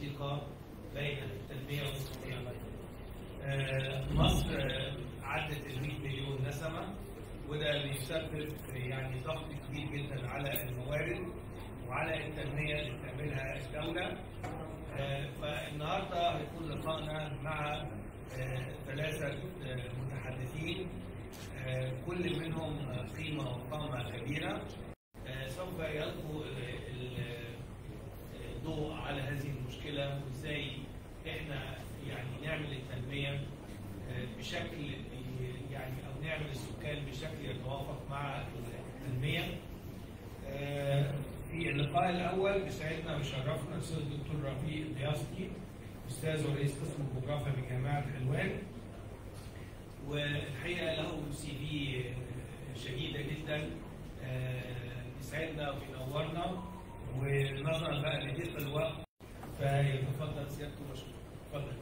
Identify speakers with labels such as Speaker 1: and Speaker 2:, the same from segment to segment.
Speaker 1: وثيقة بين التنمية والاستقرار. آه، مصر آه، عدت ال 100 مليون نسمة وده بيسبب يعني ضغط كبير جدا على الموارد وعلى التنمية اللي بتعملها الدولة. آه، فالنهارده هيكون لقائنا مع آه، ثلاثة آه، متحدثين آه، كل منهم آه، قيمة وقامة كبيرة آه، سوف يلقوا ال- ال- الضوء على هذه المشكلة وازاي احنا يعني نعمل التنمية آه، بشكل ي- يعني او نعمل السكان بشكل يتوافق مع التنمية آه، في اللقاء الاول بيسعدنا ويشرفنا الاستاذ الدكتور رفيق الدياسكي استاذ ورئيس قسم الجغرافيا بجامعه حلوان والحقيقه له سي في شديده جدا آه، يسعدنا وينورنا ونظرا بقى لضيق الوقت فيتفضل سيادته مشكور اتفضل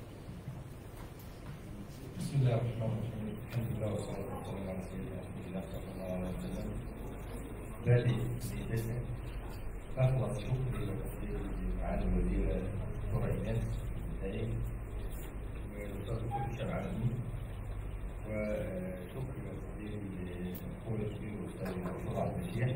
Speaker 2: بسم الله الرحمن الرحيم الحمد لله والصلاة والسلام على سيدنا رسول الله صلى الله عليه وسلم بادئ بدفع أخلص شكري وتقديري لمعالي الوزيرة دكتورة إيناس الدايم والأستاذ دكتور هشام عالمي وشكري وتقديري لأخوي الكبير الأستاذ مرتضى عبد المسيح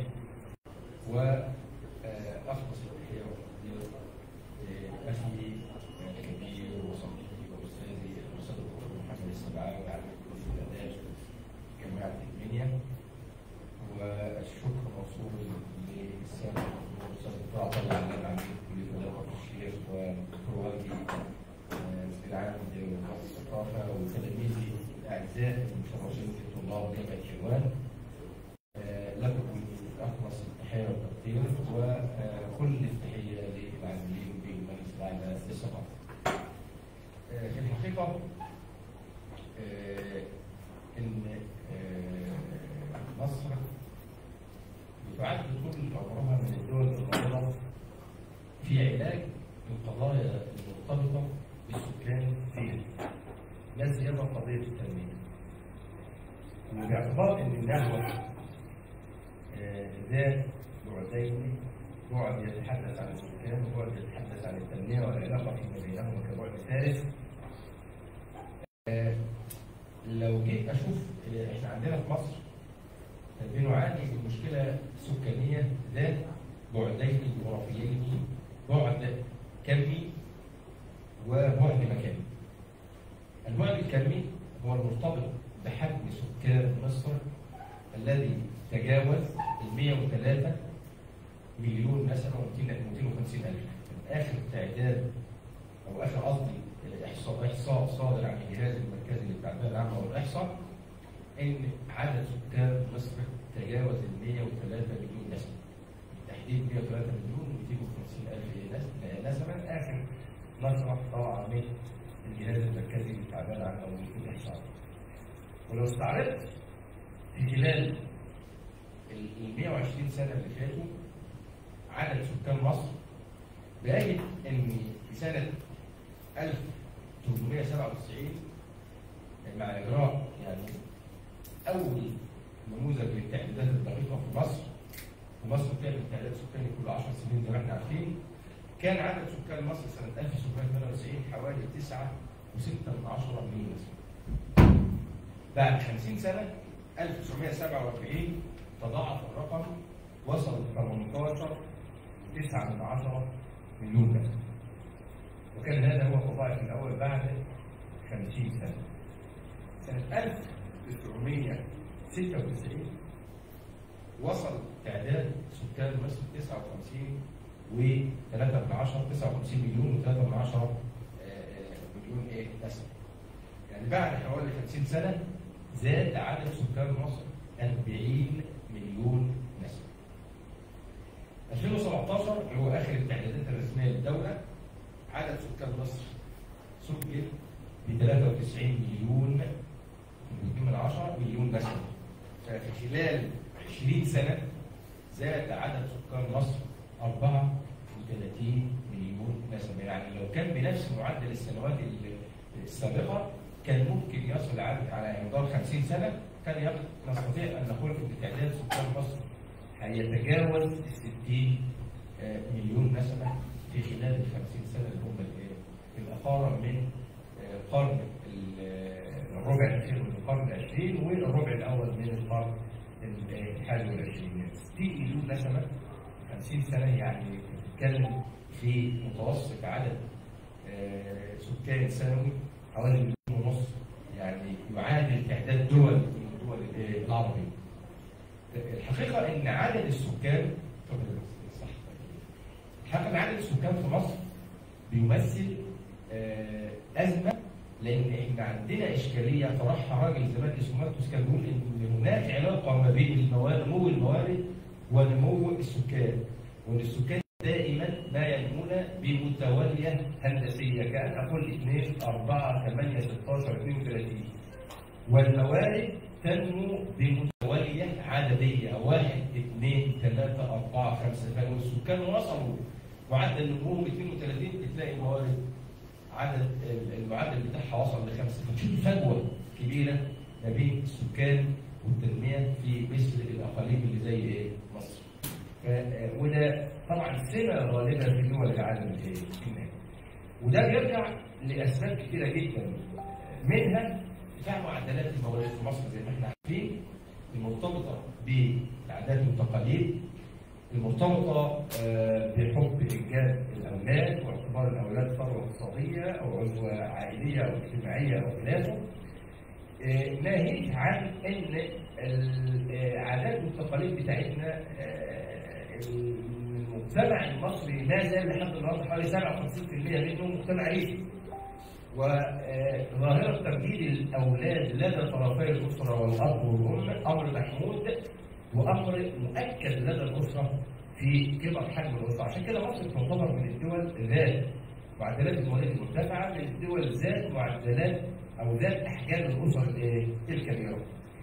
Speaker 2: وأخلص التحية والتقدير لأخي الكبير وصديقي وأستاذي الأستاذ الدكتور محمد السبعاوي على كلية الآداب جامعة المنيا والشكر موصول للسادة الأستاذ الدكتور عطا الله علام عميد كلية الآداب الشيخ والدكتور وجدي في العام لوزارة الثقافة وتلاميذي الأعزاء المشرفين في طلاب جامعة حلوان آه، لكم أخلص التحية والتقدير وكل التحية للعاملين بالمجلس الأعلى للثقافة. آه، في الحقيقة آه، إن آه، مصر بتعد طول عمرها من الدول الناظرة في علاج القضايا المرتبطة بالسكان فيها لا سيما قضية التنمية. وباعتبار ان النحو آه، ذات بعدين بعد يتحدث عن السكان وبعد يتحدث عن التنميه والعلاقه فيما بينهما كبعد ثالث آه، لو جيت اشوف آه، احنا عندنا في مصر بنعاني من مشكله سكانيه ذات بعدين جغرافيين بعد كمي وبعد مكاني البعد الكمي هو المرتبط بحجم سكان مصر الذي تجاوز ال 103 مليون نسمة و 250 ألف آخر تعداد أو آخر قصدي إحصاء إحصاء صادر عن الجهاز المركزي للتعبئة العامة والإحصاء إن عدد سكان مصر تجاوز ال 103 مليون نسمة بالتحديد 103 مليون و 250 ألف نس- نسمة آخر نشرة طبعا من الجهاز المركزي للتعبئة العامة والإحصاء ولو استعرضت في خلال ال 120 سنة اللي فاتوا عدد سكان مصر بقيت ان في سنة 1897 مع اجراء يعني اول نموذج للتعديلات الدقيقة في مصر ومصر بتعمل تعداد سكاني كل 10 سنين زي ما احنا عارفين كان عدد سكان مصر سنة 1798 حوالي 9.6 مليون نسمة بعد 50 سنة 1947 تضاعف الرقم وصل 18 9 من 10 مليون نسمة وكان هذا هو التضاعف الأول بعد 50 سنة سنة 1996 وصل تعداد سكان مصر 59 و3 من 10 59 مليون و3 من 10 مليون ايه نسمة يعني بعد حوالي 50 سنة زاد عدد سكان مصر 40 مليون نسمة. 2017 اللي هو اخر التعدادات الرسميه للدوله عدد سكان مصر سجل ب 93 مليون من 10 مليون نسمة. ففي خلال 20 سنه زاد عدد سكان مصر 34 مليون نسمة يعني لو كان بنفس معدل السنوات السابقة كان ممكن يصل عدد على مدار 50 سنة كان يق- نستطيع أن نقول أن تعداد سكان مصر هيتجاوز ال 60 آه، مليون نسمة في خلال ال 50 سنه اللي هم الايه؟ الاقارب من آه، قرن ال- آه، الربع الاخير من القرن العشرين والربع الاول من القرن ال- الحادي والعشرين. ستين مليون نسمه 50 سنه يعني بتتكلم في متوسط عدد آه، سكان سنوي حوالي مليون ونص يعني يعادل تعداد دول من الدول الإيه؟ العربيه. الحقيقه ان عدد السكان اتفضل يا أستاذ، صح الحقيقه ان عدد السكان في مصر بيمثل آه، ازمه لان احنا عندنا اشكاليه طرحها راجل زمان اسمه ماركوس كان بيقول ان هناك علاقه ما بين الموارد نمو الموارد ونمو السكان وان السكان دائما ما ينمون بمتوليه هندسيه كان اقول 2 4 8 16 32 والموارد تنمو بمتوليه عدديه واحد اثنين ثلاثه اربعه خمسه فلو السكان وصلوا معدل نموهم 32 بتلاقي الموارد عدد المعدل بتاعها وصل لخمسه ففي فجوه كبيره ما بين السكان والتنميه في مثل الاقاليم اللي زي ايه؟ مصر. ف- وده طبعا سمه غالبه في دول العالم الايه؟ النامي. وده بيرجع لاسباب كثيره جدا منها ارتفاع معدلات الموارد في مصر زي ما احنا عارفين المرتبطه بالعادات والتقاليد المرتبطه آه، بحب انجاب الاولاد واعتبار الاولاد ثروه اقتصاديه او عضوه عائليه او اجتماعيه او خلافه آه، ناهيك عن ان العادات والتقاليد بتاعتنا آه، المجتمع المصري ما زال لحد النهارده حوالي 57% منه مجتمع ريفي وظاهرة تمجيد الأولاد لدى طرفي الأسرة والأب والأم أمر محمود وأمر مؤكد لدى الأسرة في كبر حجم الأسرة عشان كده مصر تعتبر من الدول ذات معدلات المواليد المرتفعة من الدول ذات معدلات أو ذات أحجام الأسر الإيه؟ الكبيرة.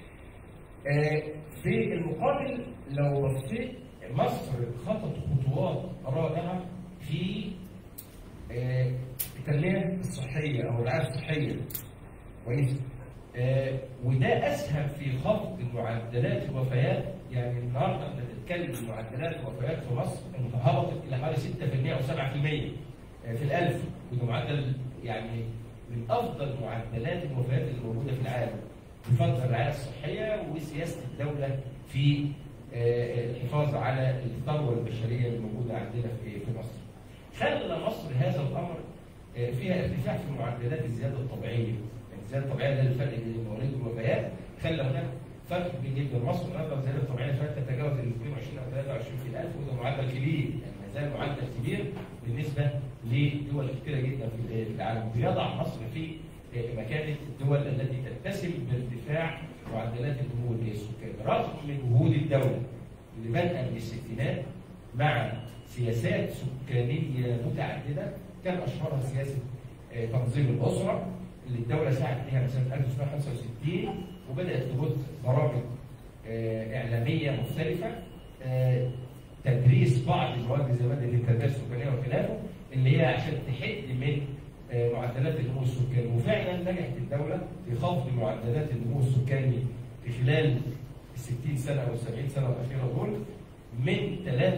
Speaker 2: آه، في المقابل لو بصيت مصر خطت خطوات رائعة في آه، التنمية الصحية أو الرعاية الصحية كويس آه، وده أسهم في خفض معدلات الوفيات يعني النهارده احنا بنتكلم عن معدلات الوفيات في مصر إنها هبطت إلى حوالي 6% أو 7% آه، في الألف وده معدل يعني من أفضل معدلات الوفيات اللي موجودة في العالم بفضل الرعاية الصحية وسياسة الدولة في آه، الحفاظ على الثروة البشرية اللي موجودة عندنا في في مصر. خلى مصر هذا الامر آه، فيها ارتفاع في معدلات الزياده الطبيعيه، يعني الزياده الطبيعيه ده الفرق بين المواليد والوفيات خلى هناك فرق كبير جدا مصر النهارده الزياده الطبيعيه فاتت تتجاوز ال 22 او 23 في الالف وده معدل كبير يعني ما زال معدل كبير بالنسبه لدول كثيره جدا في في العالم بيضع مصر في آه، مكانه الدول التي تتسم بارتفاع معدلات النمو السكاني رغم من جهود الدوله اللي بدأ من الستينات مع سياسات سكانيه متعدده كان اشهرها سياسه آه، تنظيم الاسره اللي الدوله ساعدت فيها من سنه 1965 وبدات تبث برامج آه، اعلاميه مختلفه آه، تدريس بعض المواد زي ماده التربيه السكانيه وخلافه اللي هي عشان تحد من آه، معدلات النمو السكاني وفعلا نجحت الدوله في خفض معدلات النمو السكاني في خلال ال 60 سنه او ال 70 سنه الاخيره دول من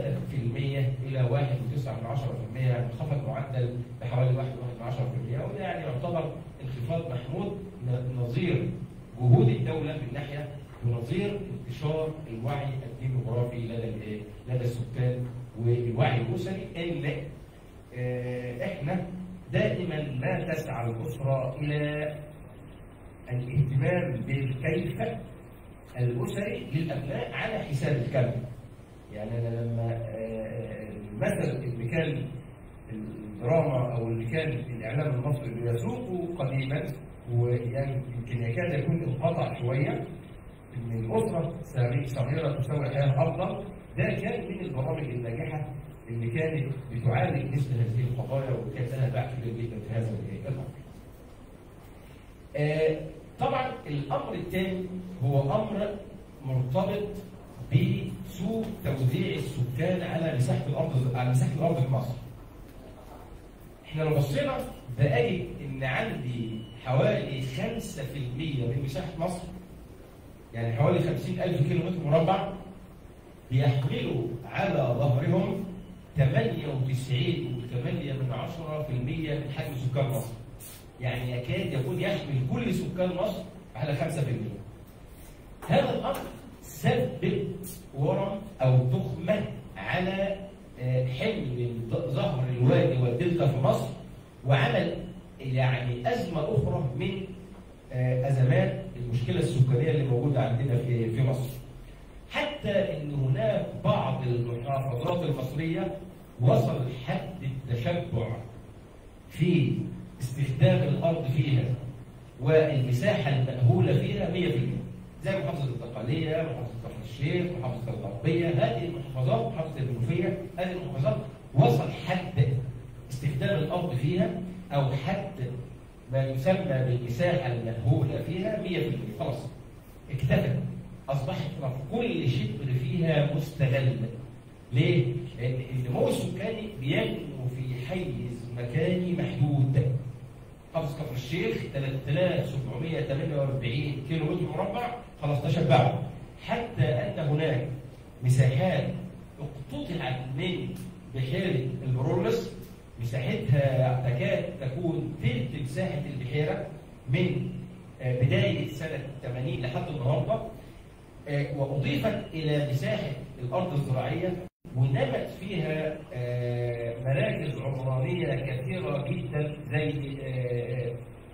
Speaker 2: 3% الى 1.9% يعني انخفض معدل بحوالي 1.1% وده يعني يعتبر انخفاض محمود ن- نظير جهود الدوله من ناحيه ونظير انتشار الوعي الديموغرافي لدى الايه؟ لدى السكان والوعي الاسري ان آه، احنا دائما ما تسعى الاسره الى الاهتمام بالكيف الاسري للابناء على حساب الكم. يعني انا لما آه، المثل اللي كان الدراما او اللي كان الاعلام المصري بيسوقه قديما ويعني يمكن يكاد يكون انقطع شويه ان الاسره صغيرة- صغيره تسوي حياه افضل ده كان من البرامج الناجحه اللي كانت بتعالج مثل هذه القضايا وكانت لها باع كبير جدا في هذا الامر. آه، طبعا الامر الثاني هو امر مرتبط بسوء توزيع السكان على مساحه الارض على مساحه الارض في مصر. احنا لو بصينا بقيت ان عندي حوالي 5% من مساحه مصر يعني حوالي 50000 كيلو متر مربع بيحملوا على ظهرهم 98.8 من عشرة في المية من حجم سكان مصر. يعني يكاد يكون يحمل كل سكان مصر على 5%. هذا الامر سبب ورم او تخمه على آه، حمل ظهر الوادي والدلتا في مصر وعمل يعني ازمه اخرى من آه، ازمات المشكله السكانيه اللي موجوده عندنا في في مصر. حتى ان هناك بعض المحافظات المصريه وصل حد التشبع في استخدام الارض فيها والمساحه المأهوله فيها 100% زي محافظه الدقهليه، محافظه كفر الشيخ، محافظه الغربيه، هذه المحافظات محافظه المنوفيه، هذه المحافظات وصل حد استخدام الارض فيها او حد ما يسمى بالمساحه المأهوله فيها 100% خلاص اكتفت اصبحت كل شبر فيها مستغل ليه؟ لان النمو السكاني بينمو في حيز مكاني محدود محافظه كفر الشيخ 3748 كيلو متر مربع خلاص تشبعوا حتى ان هناك مساحات اقتطعت من بحيره البرولس مساحتها تكاد تكون ثلث مساحه البحيره من آه، بدايه سنه 80 لحد النهارده آه، واضيفت الى مساحه الارض الزراعيه ونمت فيها آه، مراكز عمرانيه كثيره جدا زي آه،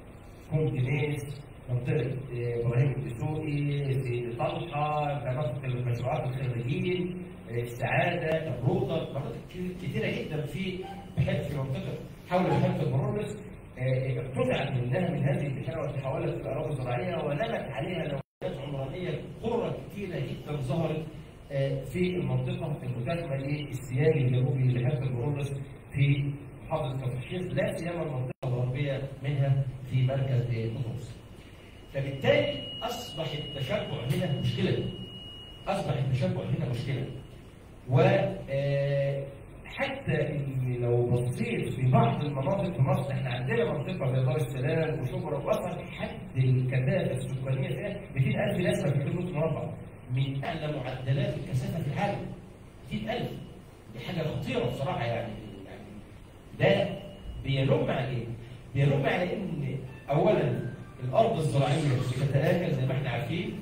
Speaker 2: كومبليس منطقه آه، ابراهيم الدسوقي سيد طلحه مناطق المشروعات الخريجين آه، السعاده الروضه مناطق كتير- كثيره جدا في بحيث في منطقه حول بحيره المرورس آه، اقتطعت منها من هذه البحيره وتحولت الى اراضي زراعيه ونمت عليها نوعيات عمرانيه قرى كثيره جدا ظهرت آه، في المنطقه المساهمه للسياج الجنوبي لبحيره المرورس في محافظه كفر الشيخ لا سيما المنطقه الغربيه منها في مركز قطرس. فبالتالي اصبح التشبع هنا مشكله. اصبح التشبع هنا مشكله. و آه، حتى ان لو بصيت في بعض المناطق في مصر احنا عندنا منطقه زي دار السلام وشبرا وصل حد الكثافه السكانيه فيها 200000 نسمه في كيلو مربع من اعلى معدلات الكثافه في العالم 200000 دي حاجه خطيره بصراحه يعني يعني ده بينم على ايه؟ بينم على ان اولا الارض الزراعيه بتتاكل زي ما احنا عارفين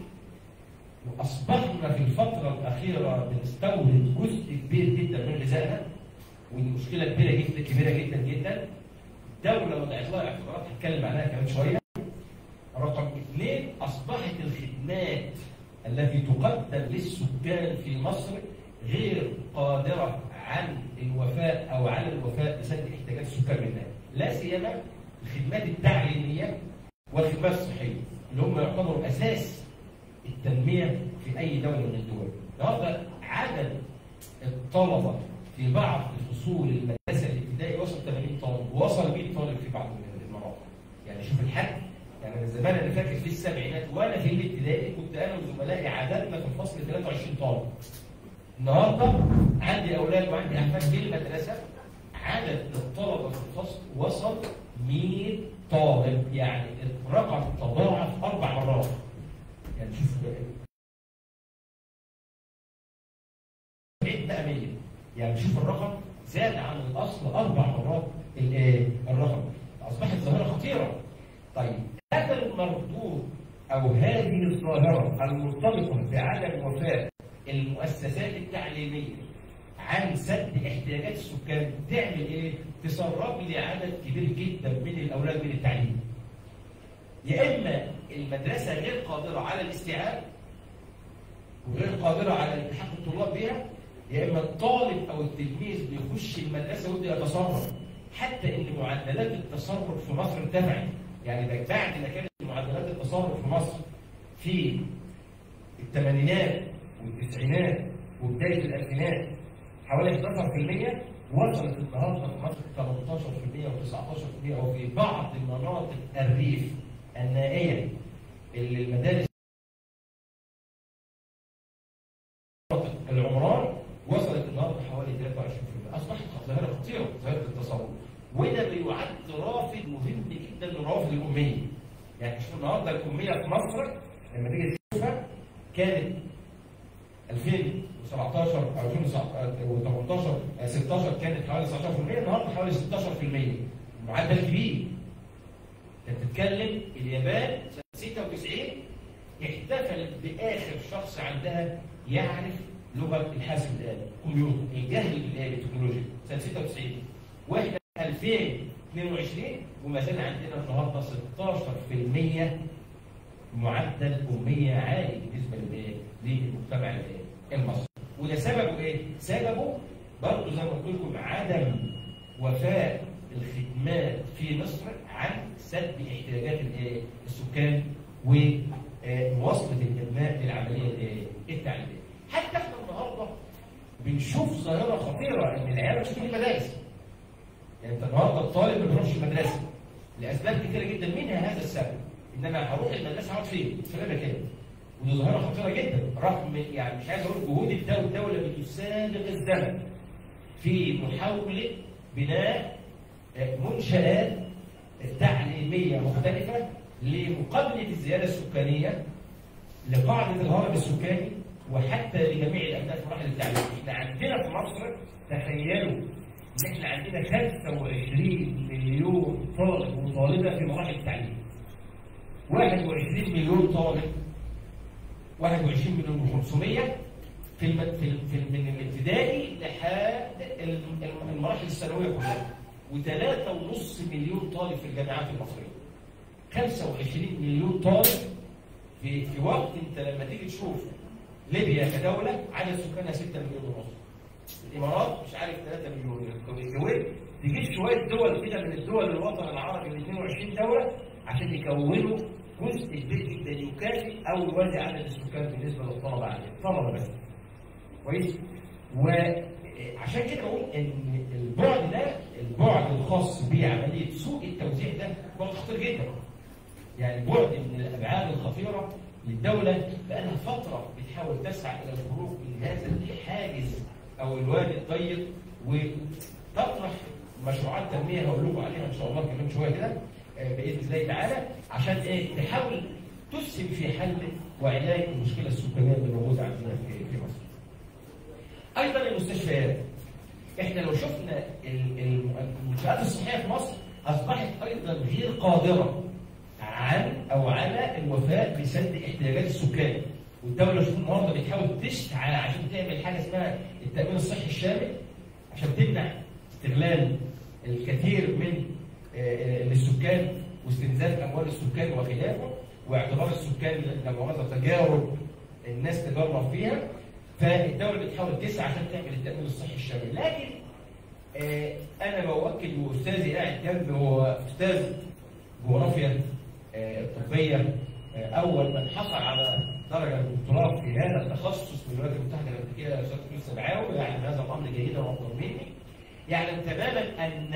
Speaker 2: واصبحنا في الفتره الاخيره بنستورد جزء كبير جدا من غذائنا ودي مشكله كبيره جدا كبيره جدا جدا الدوله وضعت لها اعتبارات هتكلم عنها كمان شويه رقم اثنين اصبحت الخدمات التي تقدم للسكان في مصر غير قادره عن الوفاء او على الوفاء بسد احتياجات السكان منها لا سيما الخدمات التعليميه والخدمات الصحيه اللي هم يعتبروا اساس التنميه في اي دوله من الدول. النهارده عدد الطلبه في بعض فصول المدرسه الابتدائي وصل 80 طالب ووصل 100 طالب في بعض من المناطق. يعني شوف الحد يعني من زمان انا فاكر في السبعينات وانا في الابتدائي كنت انا وزملائي عددنا في الفصل 23 طالب. النهارده عندي اولاد وعندي احفاد في المدرسه عدد الطلبه في الفصل وصل 100 طالب يعني الرقم تضاعف اربع مرات. يعني شوف بعيد بقى 100 يعني شوف الرقم زاد عن الاصل اربع مرات ال- الرقم اصبحت ظاهره خطيره طيب هذا المردود او هذه الظاهره المرتبطه بعدم وفاء المؤسسات التعليميه عن سد احتياجات السكان تعمل ايه؟ تسرب لي عدد كبير جدا من الاولاد من التعليم. يا اما المدرسه غير قادره على الاستيعاب وغير قادره على التحق الطلاب بها يا اما الطالب او التلميذ بيخش المدرسه ويبدا يتصرف حتى ان معدلات التصرف في مصر ارتفعت يعني ده بعد ما كانت معدلات التصرف في مصر في الثمانينات والتسعينات وبدايه الالفينات حوالي 11% وصلت النهارده في مصر 18% و19% وفي بعض مناطق الريف النائيه اللي المدارس العمران وصلت النهارده حوالي 23% اصبحت ظاهره خطيره ظاهره التصرف وده بيعد رافد مهم جدا لروافد الاميه يعني شوف النهارده الاميه في مصر لما تيجي تشوفها كانت 2017 او 2018 16 2016 كانت حوالي 19% النهارده حوالي 16% معدل كبير انت بتتكلم اليابان سنه 96 احتفلت باخر شخص عندها يعرف لغه الحاسب الالي كمبيوتر الجهل بالالي التكنولوجيا سنه 96 واحنا 2022 وما زال عندنا النهارده 16% معدل اميه عالي بالنسبه للايه؟ للمجتمع الايه؟ المصري وده سببه ايه؟ سببه برضه زي ما قلت لكم عدم وفاء الخدمات في مصر عن سد احتياجات الايه؟ السكان ومواصله الابناء للعمليه الايه؟ التعليميه. حتى احنا النهارده بنشوف ظاهره خطيره ان العيال مش في المدارس. يعني انت النهارده الطالب ما بيروحش المدرسه لاسباب كثيره جدا منها هذا السبب ان انا هروح المدرسه اقعد فين؟ في مكان ودي ظاهره خطيره جدا رغم يعني مش عايز اقول جهود الدوله الدوله بتسابق الزمن في محاوله بناء منشآت تعليميه مختلفه لمقابله الزياده السكانيه لقاعده الهرم السكاني وحتى لجميع الابناء في مراحل التعليم، احنا عندنا في مصر تخيلوا ان احنا عندنا 25 مليون طالب وطالبه في مراحل التعليم. 21 مليون طالب 21 مليون و500 في الم... في, ال... في ال... من الابتدائي لحد المراحل الثانويه كلها و3.5 مليون طالب في الجامعات المصريه 25 مليون طالب في في وقت انت لما تيجي تشوف ليبيا كدوله عدد سكانها 6 مليون ونص الامارات مش عارف 3 مليون الكويت تجيب شويه دول كده من الدول الوطن العربي ال 22 دوله عشان يكونوا جزء كبير جدا يكافئ او يوازي عدد السكان بالنسبه للطلبه عندنا الطلبه بس كويس وعشان كده بقول ان البعد ده البعد الخاص بعمليه سوء التوزيع ده بعد خطير جدا يعني بعد من الابعاد الخطيره للدوله بقالها فتره بتحاول تسعى الى الخروج من هذا الحاجز او الوادي الضيق وتطرح مشروعات تنميه هقول لكم عليها ان شاء الله كمان شويه كده باذن الله تعالى عشان ايه تحاول تسهم في حل وعلاج المشكله السكانيه اللي موجوده عندنا في في مصر. ايضا المستشفيات احنا لو شفنا المنشات الصحيه في مصر اصبحت ايضا غير قادره عن او على الوفاء بسد احتياجات السكان والدوله شوف النهارده بتحاول تسعى عشان تعمل حاجه اسمها التامين الصحي الشامل عشان تمنع استغلال الكثير من للسكان واستنزاف اموال السكان وخلافه واعتبار السكان لمؤاخذه تجارب الناس تجرب فيها فالدوله بتحاول تسعى عشان تعمل التامين الصحي الشامل لكن آه انا بوكل واستاذي قاعد جنبي هو استاذ جغرافيا آه طبيه آه اول من حصل على درجه الدكتوراه في هذا التخصص في الولايات المتحده الامريكيه يا استاذ يوسف سبعاوي يعلم هذا الامر جيدا وافضل مني يعلم تماما ان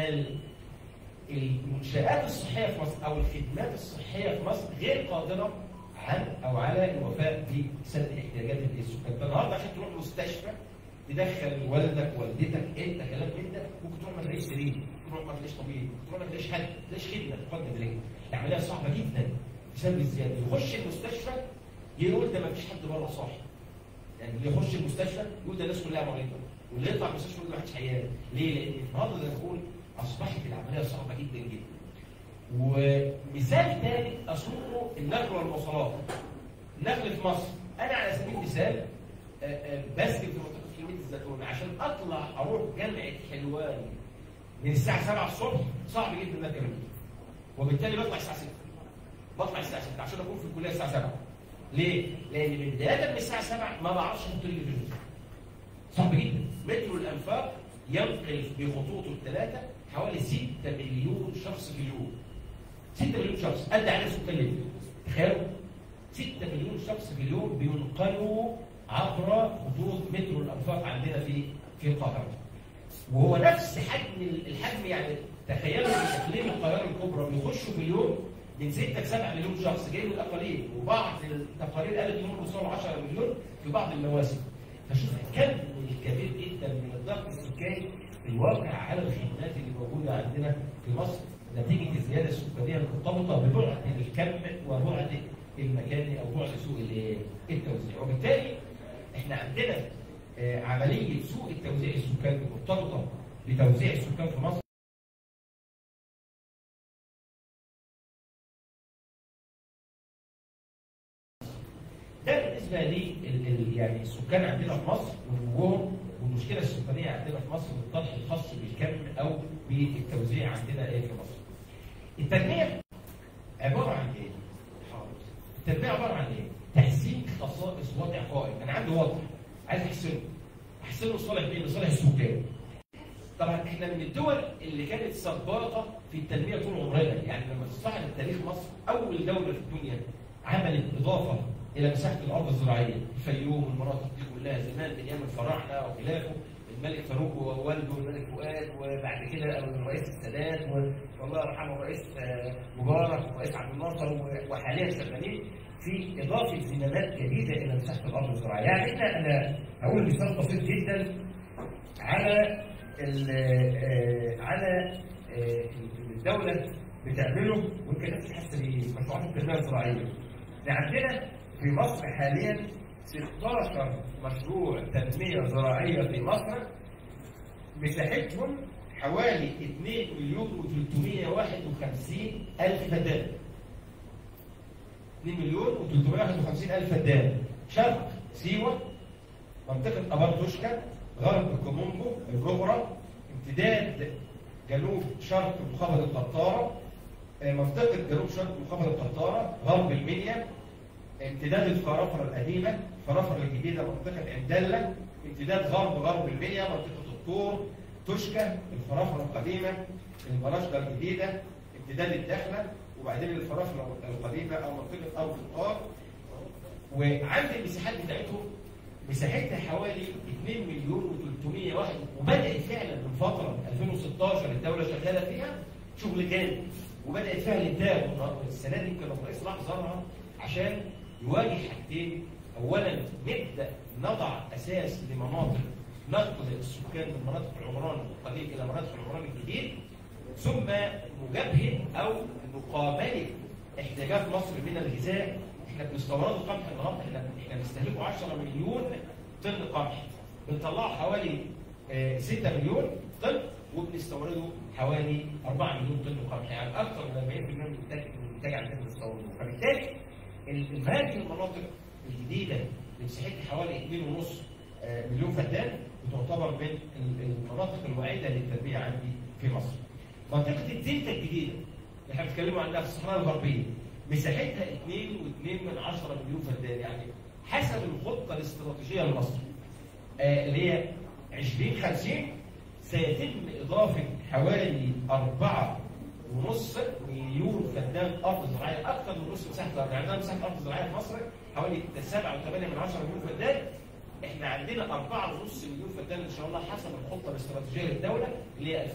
Speaker 2: المنشآت الصحية في مصر أو الخدمات الصحية في مصر غير قادرة عن أو على الوفاء بسد احتياجات السكان، أنت النهارده عشان تروح مستشفى تدخل والدك والدتك أنت كلام من ده ممكن تروح ما تلاقيش سرير، تروح ما تلاقيش طبيب، تروح ما تلاقيش حد، ما تلاقيش خدمة تقدم إليك. العملية صعبة جدا بسبب الزيادة، يخش المستشفى يقول ده ما فيش حد بره صاحي. يعني اللي يخش المستشفى يقول ده الناس كلها مريضة، واللي يطلع من المستشفى يقول ده ما حدش عيان، ليه؟ لأن النهارده زي ما بقول اصبحت العمليه صعبه جدا جدا. ومثال ثاني اذكره النقل والمواصلات. النقل في مصر انا على سبيل المثال بسكن في منطقه كلمه الزيتون عشان اطلع اروح جامعه حلوان من الساعه 7 الصبح صعب جدا اركب وبالتالي بطلع الساعه 6 بطلع الساعه 6 عشان اكون في الكليه الساعه 7 ليه؟ لان من بدايه من الساعه 7 ما بعرفش انتوا اللي صعب جدا مترو الانفاق ينقل بخطوطه الثلاثه حوالي 6 مليون شخص في اليوم 6 مليون شخص قد عدد سكان ليبيا تخيلوا 6 مليون شخص في اليوم بينقلوا عبر خطوط مترو الانفاق عندنا في في القاهره وهو نفس حجم الحجم يعني تخيلوا ان اقليم القاهره الكبرى بيخشوا في اليوم من 6 ل 7 مليون شخص جاي من الاقاليم وبعض التقارير قالت انهم وصلوا 10 مليون في بعض المواسم فشوف الكم الكبير جدا من الضغط السكاني الواقع على الخدمات اللي موجوده عندنا في مصر نتيجه الزياده السكانيه المرتبطه ببعد الكم وبعد المكاني او بعد سوء التوزيع وبالتالي احنا عندنا آه، عمليه سوء التوزيع السكاني مرتبطه بتوزيع السكان في مصر ده بالنسبه لي ال- ال- يعني السكان عندنا في مصر ونموهم والمشكله السكانيه عندنا في مصر بالطرح الخاص بالكم او بالتوزيع عندنا ايه في مصر. التنميه عباره عن ايه؟ حاضر. التنميه عباره عن ايه؟ تحسين خصائص وضع قائم، انا عندي وضع عايز احسنه. احسنه لصالح مين؟ لصالح السكان. طبعا احنا من الدول اللي كانت سباقه في التنميه طول عمرنا، يعني لما تستعرض تاريخ مصر اول دوله في الدنيا عملت اضافه الى مساحه الارض الزراعيه، الفيوم والمناطق دي كلها زمان من ايام الفراعنه وخلافه الملك فاروق ووالده الملك فؤاد وبعد كده الرئيس السادات والله يرحمه الرئيس آه، مبارك والرئيس عبد الناصر و- وحاليا شغالين في اضافه زمامات جديده الى مساحه الارض الزراعيه، يعني احنا انا هقول مثال بسيط جدا على ال- آه، على آه، الدوله بتعمله ويمكن الناس حاسه بمشروعات التنميه الزراعيه. احنا عندنا في مصر حاليا 16 مشروع تنميه زراعيه في مصر مساحتهم حوالي 2 مليون و351 الف فدان 2 مليون و351 الف فدان شرق سيوه منطقه ابرتوشكا غرب الكومونجو الرغرة امتداد جنوب شرق محافظه القطاره آه، منطقه جنوب شرق محافظه القطاره غرب المنيا امتداد الفرافره القديمه الفرافره الجديده منطقه عندله امتداد غرب غرب المنيا منطقه الطور تشكى الفرافره القديمه المراشده الجديده امتداد الدخله وبعدين الفرافره القديمه او منطقه ارض القار وعند المساحات بتاعتهم مساحتها حوالي 2 مليون و300 واحد وبدات فعلا من فتره 2016 الدوله شغاله فيها شغل جامد وبدات فيها الانتاج السنه دي يمكن الرئيس راح زارها عشان يواجه حاجتين اولا نبدا نضع اساس لمناطق نقل السكان من مناطق العمران القديم الى مناطق العمران الجديد ثم مجابهه او مقابله احتياجات مصر من الغذاء احنا بنستورد القمح النهارده احنا احنا بنستهلكه 10 مليون طن قمح بنطلعه حوالي آه، 6 مليون طن وبنستورده حوالي 4 مليون طن قمح يعني اكثر من 40% من الانتاج من الانتاج عندنا بنستورده فبالتالي ال- هذه المناطق الجديده اللي مساحتها حوالي 2.5 آه، مليون فدان بتعتبر من ال- المناطق الوعيده للتربيه عندي في مصر. منطقه الدلتا الجديده اللي احنا بنتكلموا عنها في الصحراء الغربيه مساحتها 2.2 من 10 مليون فدان يعني حسب الخطه الاستراتيجيه لمصر آه، اللي هي 2050 سيتم اضافه حوالي 4 ونص مليون فدان ارض زراعيه اكثر من نص مساحه الارض يعني عندنا مساحه ارض زراعيه في مصر حوالي 7.8 من 10 مليون فدان احنا عندنا 4.5 مليون فدان ان شاء الله حسب الخطه الاستراتيجيه للدوله اللي هي 2000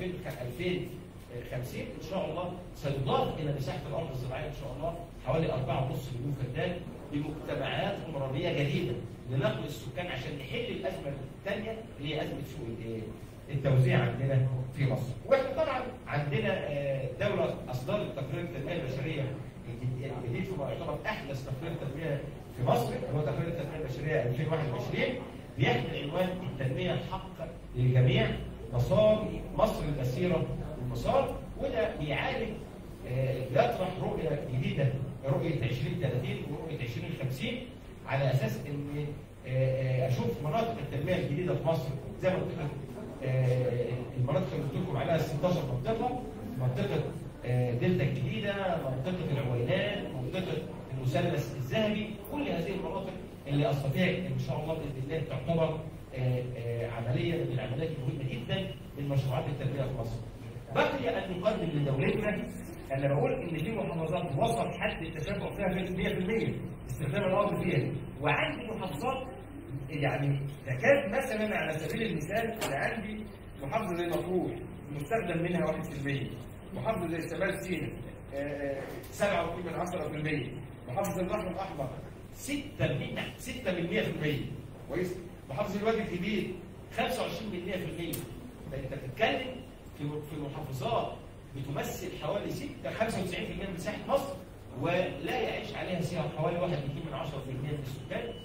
Speaker 2: 2050 ان شاء الله سيضاف الى مساحه الارض الزراعيه ان شاء الله حوالي 4.5 مليون فدان بمجتمعات عمرانيه جديده لنقل السكان عشان نحل الازمه الثانيه اللي هي ازمه سوء الايه؟ التوزيع عندنا في مصر. واحنا طبعا عندنا آه، دوله اصدرت تقرير التنميه البشريه الجديد الجديد فيما يعتبر احدث تقرير تنميه في مصر هو تقرير التنميه البشريه 2021 بيحمل عنوان التنميه الحق للجميع مسار مصر الاسيره والمسار وده بيعالج آه، بيطرح رؤيه جديده رؤيه 2030 ورؤيه 2050 على اساس ان آه، آه، اشوف مناطق التنميه الجديده في مصر زي ما قلت لكم آه، المناطق اللي قلت لكم عليها 16 منطقه منطقه آه، دلتا الجديده منطقه العوينات منطقه المثلث الذهبي كل هذه المناطق اللي استطيع ان شاء الله باذن الله تعتبر آه، آه، عمليه من العمليات المهمه جدا من مشروعات التنميه في مصر. بقي ان نقدم لدولتنا انا بقول ان في محافظات وصل حد التشبع فيها في 100% استخدام الارض فيها وعندي محافظات يعني تكاد مثلا على سبيل المثال انا عندي محافظه زي مطروح مستخدم منها 1% محافظه زي شمال سيناء آه، 7 من 10% محافظه البحر الاحمر 6 من 6 من 100% كويس محافظه الوادي الجديد 25 من 100% فانت بتتكلم في في محافظات بتمثل حوالي 6 95% من مساحه مصر ولا يعيش عليها سوى حوالي 1 من 10% من السكان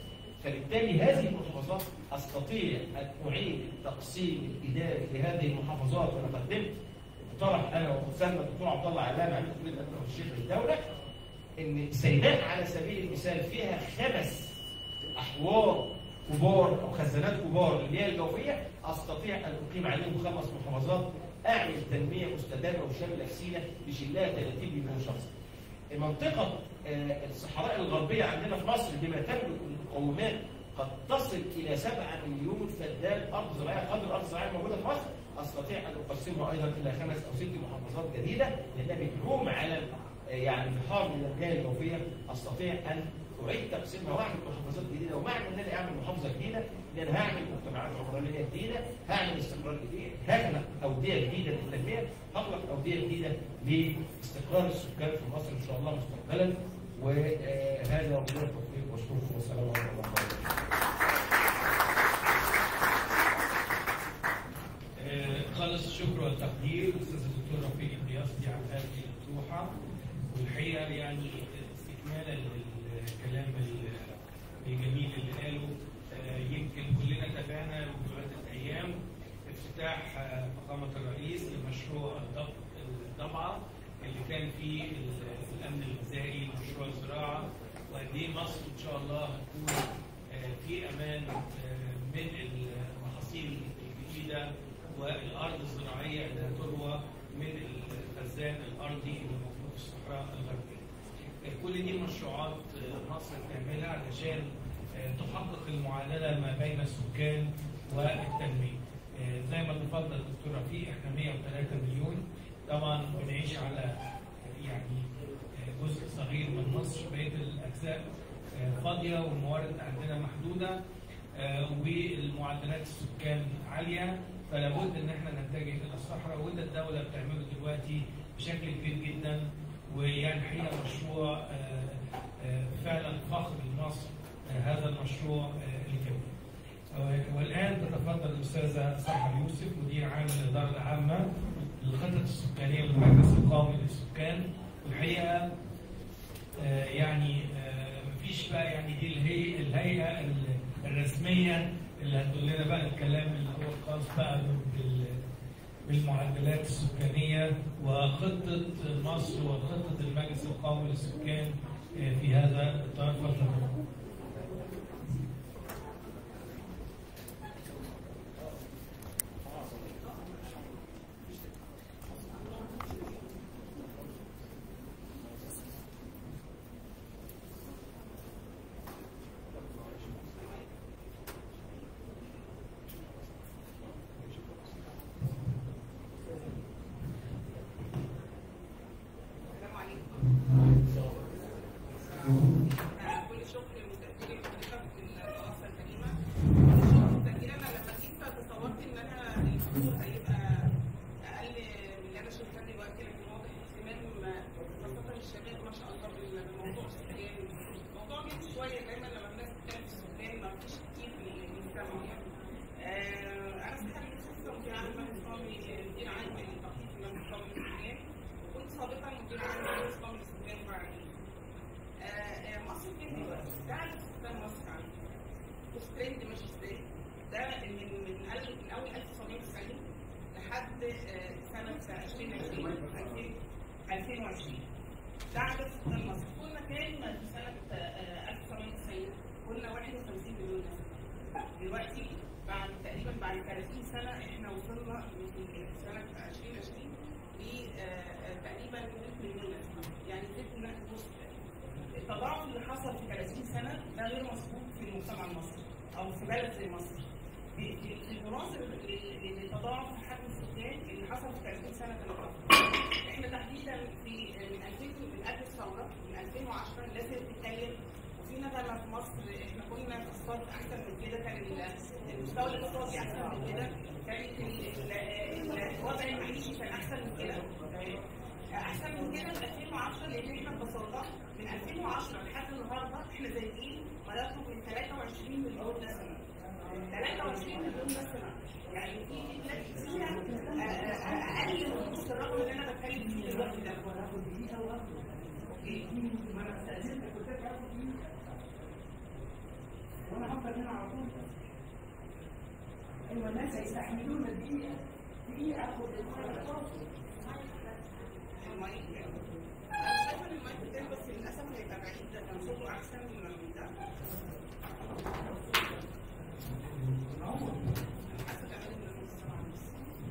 Speaker 2: فبالتالي هذه المحافظات استطيع ان اعيد التقسيم الاداري لهذه المحافظات وانا قدمت اقترح انا وسلمى الدكتور عبد الله علامه عند كليه الامن والشيخ للدوله ان سيناء على سبيل المثال فيها خمس احوار كبار او خزانات كبار للمياه الجوفيه استطيع ان اقيم عليهم خمس محافظات اعمل تنميه مستدامه وشامله في سيناء بشلها 30 مليون شخص. المنطقه آه، الصحراء الغربيه عندنا في مصر بما تملك من مقومات قد تصل الى 7 مليون فدان ارض زراعيه قدر الارض الزراعيه موجوده في مصر استطيع ان اقسمها ايضا الى خمس او ست محافظات جديده لانها بتقوم على آه، يعني بحار من المياه الجوفيه استطيع ان اعيد تقسيمها واعمل محافظات جديده ومعنى ان انا اعمل محافظه جديده ان انا هعمل مجتمعات عمرانيه جديده هعمل استقرار جديد هخلق اوديه جديده للتنميه هخلق اوديه جديده لاستقرار السكان في مصر ان شاء الله مستقبلا وهذا وبالله التوفيق واشكركم والسلام عليكم ورحمه الله وبركاته
Speaker 1: آه، خالص الشكر والتقدير استاذ الدكتور رفيق القياسي على هذه الاطروحه والحقيقه يعني استكمالا للكلام ال- الجميل اللي قاله آه، يمكن كلنا تابعنا منذ عده ايام افتتاح آه، فخامه الرئيس لمشروع الضبط الضبعه اللي كان فيه ال- الامن الغذائي ومشروع الزراعه وقد ايه مصر ان شاء الله هتكون آه، في امان آه، من المحاصيل الجديده والارض الزراعيه اللي هتروى من الخزان الارضي اللي موجود في الصحراء الغربيه. آه، كل دي مشروعات آه، مصر بتعملها علشان آه، تحقق المعادله ما بين السكان والتنميه. آه، زي ما تفضل الدكتور رفيق احنا 103 مليون طبعا بنعيش على يعني آه، جزء صغير من مصر بقيه الاجزاء آه، فاضيه والموارد عندنا محدوده آه، والمعدلات السكان عاليه فلا بد ان احنا نتجه الى الصحراء وده الدوله بتعمله دلوقتي بشكل كبير جدا ويعني الحقيقه مشروع آه، آه، فعلا فخر لمصر آه، هذا المشروع آه، الكبير. آه، والان تتفضل الاستاذه سحر يوسف مدير عام الاداره العامه للخطط السكانيه بالمجلس القومي للسكان والحقيقه آه، يعني آه، مفيش بقى يعني دي الهي الهيئه ال- الرسميه اللي هتقول لنا بقى الكلام اللي هو الخاص بقى بال- بالمعدلات السكانيه وخطه مصر وخطه المجلس القومي للسكان آه، في هذا الاطار فضلا.
Speaker 3: السلام عليكم. آه، كل شكر وتقدير لحضرتك في المنصه الكريمه. كل شكر وتقدير انا لما جيت تصورت ان انا الحضور هيبقى اقل من اللي انا شايفاه دلوقتي لكن واضح اهتمام خاصه الشباب ما شاء الله بالموضوع السكان. الموضوع جديد شويه دايما لما الناس بتتكلم في السكان ما فيش كتير بيسمعوا يعني. آه، انا صحيح لسه مدير عام نظامي مدير عام للتخطيط المجلس القومي للسكان وكنت سابقا مدير عام المجلس القومي للسكان وعليه. مصر فين دلوقتي؟ ده على سكان مصر عندي. بص ترند ماشي ازاي؟ ده من من ألف- من اول 1990 لحد آه، سنه 2020 2000 2020 ده عدد سكان مصر كنا كام في سنه آه، 1990 كنا 51 مليون نسمه دلوقتي بعد تقريبا بعد 30 سنه احنا وصلنا في سنه 2020 ل آه، تقريبا 100 مليون نسمه يعني زدنا نص التضاعف اللي حصل في 30 سنه ده غير مسبوق في المجتمع المصري او في بلد زي مصر. في في- في المناظر ل- لتضاعف حجم السكان اللي حصل في 30 سنه اللي فاتت. احنا تحديدا في من 2000 من قبل الثوره من 2010 الناس اللي بتتكلم وفي نغمه في مصر احنا كنا في اقتصاد احسن من كده كان ال- المستوى الاقتصادي احسن من كده كانت ال- ال- الوضع المعيشي كان احسن من كده احسن من كده من 2010 لان احنا ببساطه من 2010 لحد النهارده احنا زايدين ما يقرب من 23 مليون نسمه 23 مليون نسمه يعني في في بلاد كتيره آه، آه، اقل من نص الرقم اللي انا بتكلم فيه دلوقتي ده اوكي ما انا استاذنتك قلت لك
Speaker 4: وانا هفضل هنا على طول ايوه الناس هيستحملونا دقيقه دقيقه اخد الفاصل
Speaker 3: المايك انا شايفه ان المايك بتاعي بس للاسف هيبقى بعيد ده كان صوته احسن من ده حاسه كمان ان النص سبعة ونص.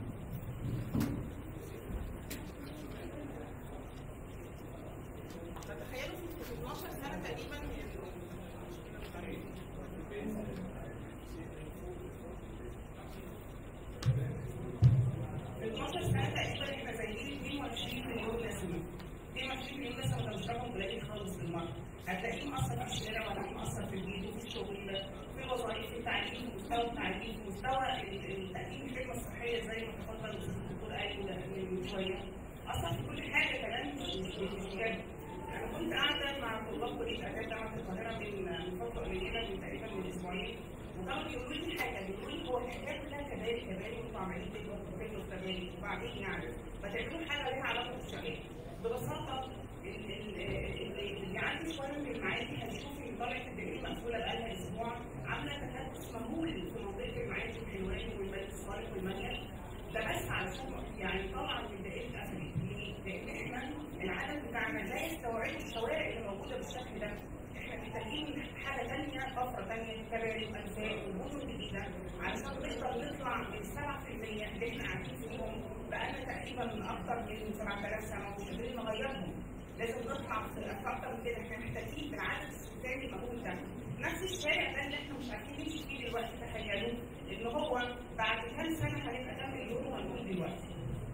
Speaker 3: فتخيلوا في 12 سنه تقريبا هي في 12 سنه تقريبا احنا زايدين 22 مليون نسمه 22 مليون نسمه ده مش رقم قليل خالص بالمره هتلاقيه مأثر في الشارع وهتلاقيه مأثر في البيت وفي الشغل في الوظائف في التعليم في مستوى التعليم في مستوى ال- التقديم الخدمه الصحيه زي ما تفضل الاستاذ الدكتور قال من شويه اثر في كل حاجه كمان مش مش مش بجد انا كنت قاعده مع طلاب كليه اداب جامعه القاهره من من فتره قليله من تقريبا من اسبوعين وكانوا بيقولوا لي حاجه بيقولوا لي هو الحكايه كلها كباري كباري وانتوا عمالين تكبروا تكبروا كباري وبعدين يعني ما تعملوا حاجه ليها علاقه بالشباب ببساطه ال- ال- اللي اللي عندي شويه من المعادي هنشوف ان طلعت الدليل مقفوله بقالها اسبوع عامله تكدس مهول في منطقه المعادي والحلوان والملك الصالح والمنيل ده بس علشان يعني طبعا من دقيقه قفلت ليه؟ لان احنا العدد بتاعنا لا يستوعب الشوارع اللي موجوده بالشكل ده احنا محتاجين حاجه ثانيه طفره ثانيه كباري وانفاق ومدن جديده علشان نقدر نطلع من 7% اللي احنا قاعدين فيهم بقالنا تقريبا من اكثر من 7000 سنه ومش قادرين نغيرهم لازم نطلع في في اكتر من كده احنا محتاجين بالعدد السكاني المهول ده نفس الشارع ده اللي احنا مش عارفين نمشي فيه دلوقتي تخيلوا ان هو بعد كام سنه هيبقى كام مليون وهنقول دلوقتي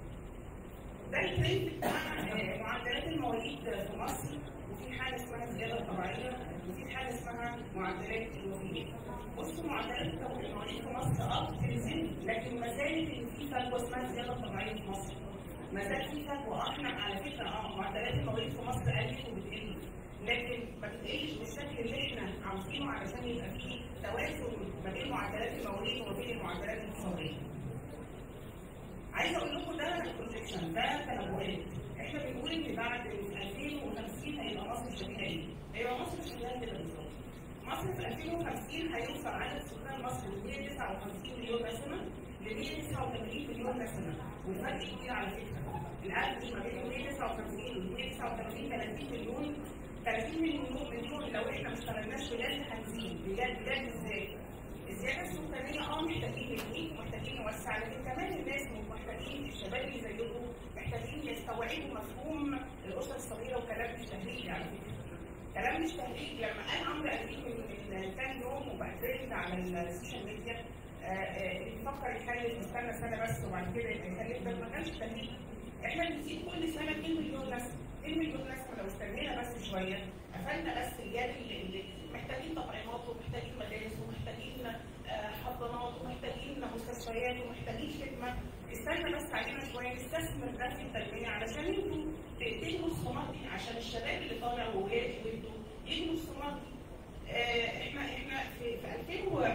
Speaker 3: ده الترند بتاع آه، معدلات المواليد في مصر وفي حاجه اسمها الزياده الطبيعيه وفي حاجه اسمها معدلات الوفيات. بصوا معدلات المواليد في مصر اه بتنزل لكن ما زالت ان في فجوه اسمها الزياده الطبيعيه في مصر. ما زال في فجوه اه احنا على فكره اه معدلات المواليد في مصر قلت وبتقل لكن ما بتقلش بالشكل اللي احنا عاوزينه علشان يبقى في توازن ما بين معدلات المواليد وما بين المعدلات الاقتصاديه. عايزه اقول لكم ده البروجيكشن ده تنبؤات احنا بنقول ان بعد 2050 هيبقى مصر شبيهه ايه؟ هيبقى مصر شبيهه كده بالظبط. مصر في 2050 هيوصل عدد سكان مصر من 159 مليون نسمه ل 189 مليون نسمه والفرق كبير على فكره. الافرج ما بين 159 و 189 30 مليون 30 مليون مليون لو احنا ما اشتغلناش بجد هنزيد بجد بجد ازاي؟ الزياده السكانيه اه محتاجين نبني ومحتاجين نوسع لكن كمان الناس محتاجين الشباب اللي زيكم محتاجين يستوعبوا مفهوم الاسر الصغيره وكلام مش تهريج على فكره. كلام مش تهريج لما قال عمرو اديب من من كام يوم وبقى ترند على السوشيال ميديا آه، آه، اللي بيفكر يخلف يستنى سنه بس وبعد كده يبقى يخلف ده ما كانش تهريج. احنا بنزيد كل سنه 2 مليون نسمه 2 مليون نسمه لو استنينا بس شويه قفلنا بس الجاب اللي اللي محتاجين تطعيمات ومحتاجين مدارس ومحتاجين آه، حضانات ومحتاجين مستشفيات ومحتاجين خدمه استنى بس علينا شويه نستثمر ده في التنميه علشان انتوا تقتلوا الصمات دي عشان الشباب اللي طالع وولادي وانتوا يبنوا الصمات دي آه، احنا احنا في في 2000 و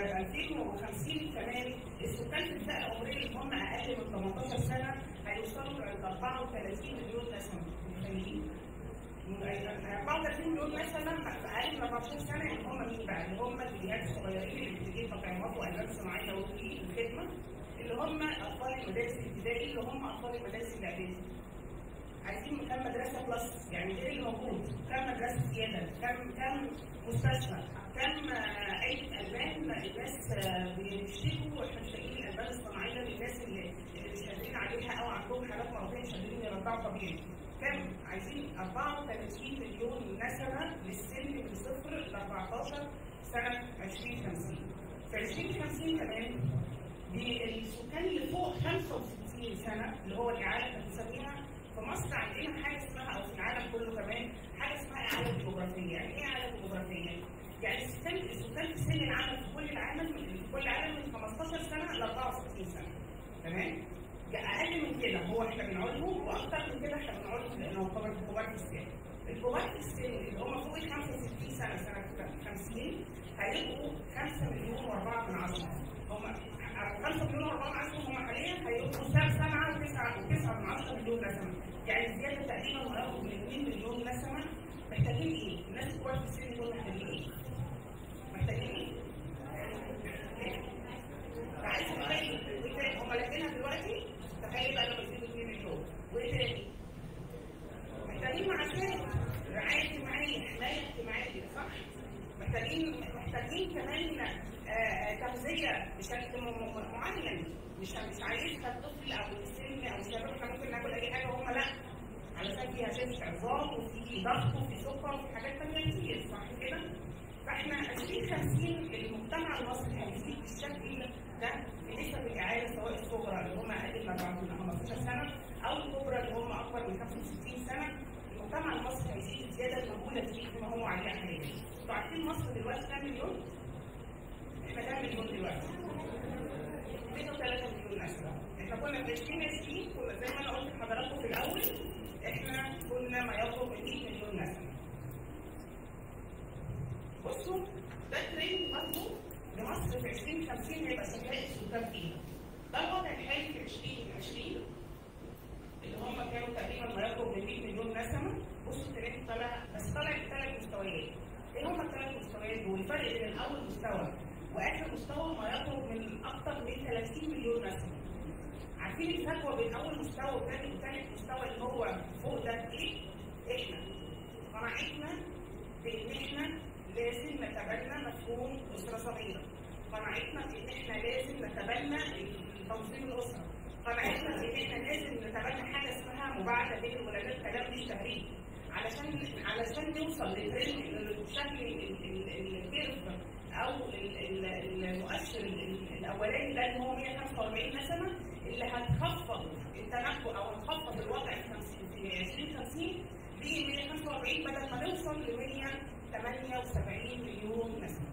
Speaker 3: 2050 كمان السكان في الفئه العمريه اللي هم اقل من 18 سنه هيوصلوا ل 34 مليون نسمه متخيلين؟ 34 مليون مثلا في اقل من 14 سنه يعني هم مين بقى؟ اللي هم الجهات الصغيرين اللي بتجيب تطعيمات والبان صناعيه والخدمه اللي هم اطفال المدارس الابتدائي اللي هم اطفال المدارس الاعدادي. عايزين كم مدرسه بلس يعني غير اللي موجود كم مدرسه زياده كم كم مستشفى كم آه، علبه البان الناس آه، بيشتكوا احنا محتاجين الالبان الصناعيه للناس اللي اللي مش قادرين عليها او عندهم حالات مرضيه مش قادرين يرضعوا طبيعي كم عايزين 34 مليون نسمه للسن من صفر ل 14 سنه 2050 في 2050 كمان بالسكان اللي فوق 65 سنه اللي هو الاعاده بنسميها في مصر عندنا حاجه اسمها او في العالم كله كمان حاجه اسمها اعاده ديموغرافيه، يعني ايه اعاده ديموغرافيه؟ يعني السكان السكان في سن العمل في كل العالم في كل العالم من 15 سنه ل 64 سنه تمام؟ يعني اقل من كده هو احنا بنعولهم واكتر من كده احنا بنعولهم لانهم كبار كبار في السن. الكبار في السن اللي هم فوق ال 65 سنه سنه 50 هيبقوا 5 مليون و4 من عشرة هم 5 مليون و4 من عشرة هم حاليا هيبقوا 7 و9 و9 من 10 مليون نسمه يعني زياده تقريبا هياخدوا من 2 مليون نسمه محتاجين ايه؟ الناس الكبار في السن دول محتاجين ايه؟ محتاجين عايز تخيل وايه تاني هم لاقيينها دلوقتي تخيل بقى لما يزيدوا 2 مليون وايه تاني محتاجين معاشات رعايه اجتماعيه حمايه اجتماعيه صح محتاجين محتاجين كمان آه، آه، تغذيه بشكل م- م- معين مش مش عايزها الطفل او السن او الشباب احنا ممكن ناكل اي حاجه وهم لا علشان فيها شبه عظام وفي ضغط وفي سكر وفي حاجات تانيه كتير صح كده؟ فاحنا 2050 المجتمع المصري هيزيد بالشكل ده بنسب الاعاده سواء الصغرى اللي هم اقل من 15 سنه او الكبرى اللي هم اكبر من 65 سنه المجتمع المصري هيزيد الزياده المهوله فيه كما هو عليها حاليا. انتوا عارفين مصر دلوقتي كام مليون؟ احنا كام مليون دلوقتي؟ 103 مليون نسمه. احنا كنا في 2020 كنا زي ما انا قلت لحضراتكم في الاول احنا كنا ما يقرب من 100 مليون نسمه. بصوا ده ترند برضه لمصر في 2050 هيبقى شكلها السكان فيها. ده الوضع الحالي في 2020 اللي هم كانوا تقريبا ما يقرب من 100 مليون نسمه بصوا الترند طالع بس طالع بثلاث مستويات. ايه هم الثلاث مستويات دول؟ الفرق بين اول مستوى واخر مستوى ما يقرب من اكثر من 30 مليون نسمه. عارفين الفجوه بين اول مستوى وثاني وثالث مستوى اللي هو فوق ده ايه؟ احنا قناعتنا بان احنا لازم نتبنى مفهوم اسره صغيره. قناعتنا بان احنا لازم نتبنى تنظيم الاسره. قناعتنا بان احنا لازم نتبنى حاجه اسمها مباعده بين الولادات كلام مش تهريج. علشان علشان نوصل لترند بشكل ال- ال- الكيرف او ال- ال- المؤشر ال- الاولاني ده اللي هو 145 نسمه اللي هتخفض التنبؤ او هتخفض الوضع في 50 في 2050 ل 145 بدل ما نوصل ل 178 مليون نسمه.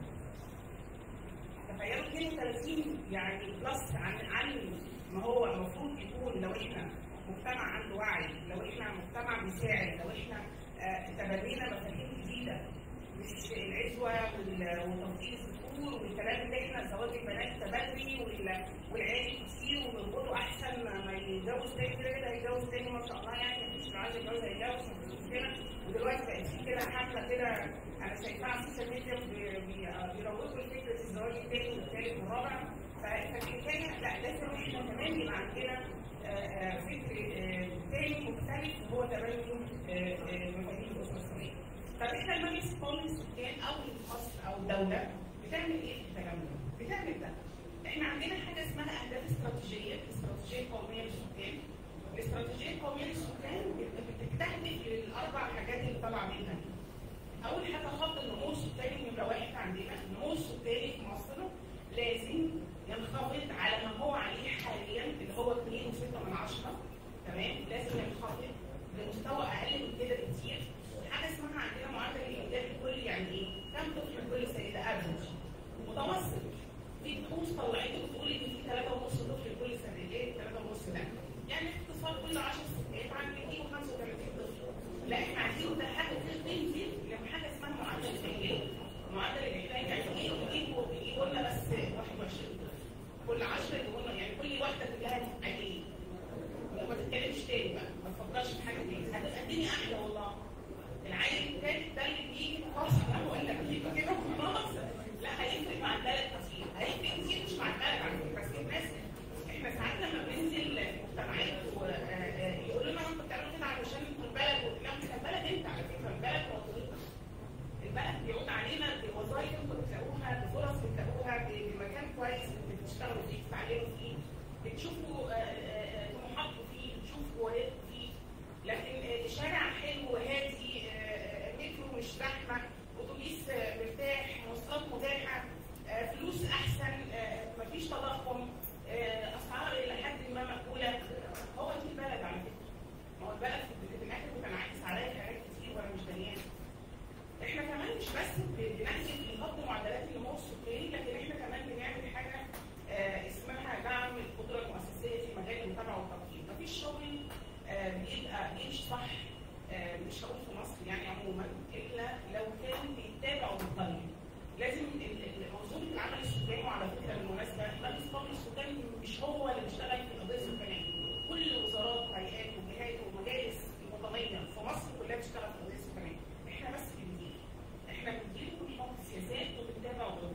Speaker 3: تخيلوا 32 يعني بلس عن عن ما هو المفروض يكون لو احنا مجتمع عنده وعي، لو احنا مجتمع بيساعد، لو احنا آه، تبنينا مفاهيم جديده مش العزوه وال- وتفضيل الذكور والكلام اللي احنا زواج البنات تبني وال- والعيال كتير ونربطه احسن ما ما يتجوز تاني كده كده هيتجوز تاني ما شاء الله يعني مفيش اللي عايز يتجوز هيتجوز مفيش مشكله ودلوقتي بقت في كده حمله كده انا شايفاها على السوشيال ميديا بي- بي- آه، بيروجوا لفكره الزواج التاني والتالت والرابع ف- فالحكايه لا لازم احنا كمان يبقى عندنا آه، آه، فكر آه، تاني مختلف وهو تبني آه، آه، مفاهيم الاسره الصغيره. طب احنا المجلس القومي للسكان او مصر او دوله بتعمل ايه في الكلام ده؟ بتعمل ده. احنا عندنا حاجه اسمها اهداف استراتيجيه، الاستراتيجيه القوميه للسكان. الاستراتيجيه القوميه للسكان بت- بتستهدف الاربع حاجات اللي طالعه منها دي. اول حاجه خط النمو السكاني نمره واحد عندنا، النمو السكاني في مصر لازم ينخفض على ما هو عليه حاليا اللي هو 2.6 من عشرة تمام لازم ينخفض لمستوى اقل من كده بكتير حاجه اسمها عندنا معدل الانجاب الكلي يعني ايه؟ كم طفل كل سيده افريج متوسط في بحوث طلعت بتقول ان في 3.5 طفل كل سنه ايه 3.5 ده؟ يعني اختصار كل 10 سنوات عن 235 طفل لا احنا عايزين ده حاجه تنزل لحاجه اسمها معدل الانجاب معدل الانجاب يعني ايه يجيبوا يجيبوا لنا بس 21 طفل كل 10 يجيبوا لنا يعني كل واحده تجيبها قد ايه؟ ما تتكلمش تاني بقى ما تفكرش في حاجه تاني هتبقى الدنيا احلى والله العيل التالت ده اللي بيجي خلاص ولا بيجي كده خلاص لا هيفرق مع الثلاث كتير هيفرق كتير مش مع الثلاث على فكره بس الناس احنا ساعات لما بننزل مجتمعات ويقولوا لنا انتوا بتعملوا كده علشان انتوا البلد لا مش البلد انت على فكره البلد وظيفتك البلد بيعود علينا بوظائف انتوا بتلاقوها بفرص بتلاقوها بمكان كويس بتشتغلوا فيه بتتعلموا فيه بتشوفوا آه، آه، طموحاتكم فيه بتشوفوا هواياتكم فيه لكن آه، شارع حلو هادي آه، مترو مش زحمه اتوبيس آه، مرتاح مواصلات متاحه آه، فلوس احسن آه، مفيش تضخم آه، اسعار الى حد ما مقبوله هو دي البلد على فكره ما هو البلد في في الاخر بتنعكس عليا حاجات كتير وانا مش دريانه احنا كمان مش بس بنحسن في خط معدلات النمو السكاني لكن احنا كمان بنعمل حاجه آه، اسمها دعم القدره المؤسسيه في مجال المتابعه والتقييم مفيش شغل آه، بيبقى بيمشي صح آه، مش هقول في مصر يعني عموما الا لو كان بيتابع وبيقيم لازم ال- ال- منظومه العمل السكاني وعلى فكره بالمناسبه مجلس القومي السكاني مش هو اللي بيشتغل في القضيه السكانيه كل الوزارات وهيئات وجهات ومجالس الوطنيه في مصر كلها بتشتغل في القضيه السكانيه احنا بس بندير احنا بندير ونحط سياسات وبنتابع وبنقيم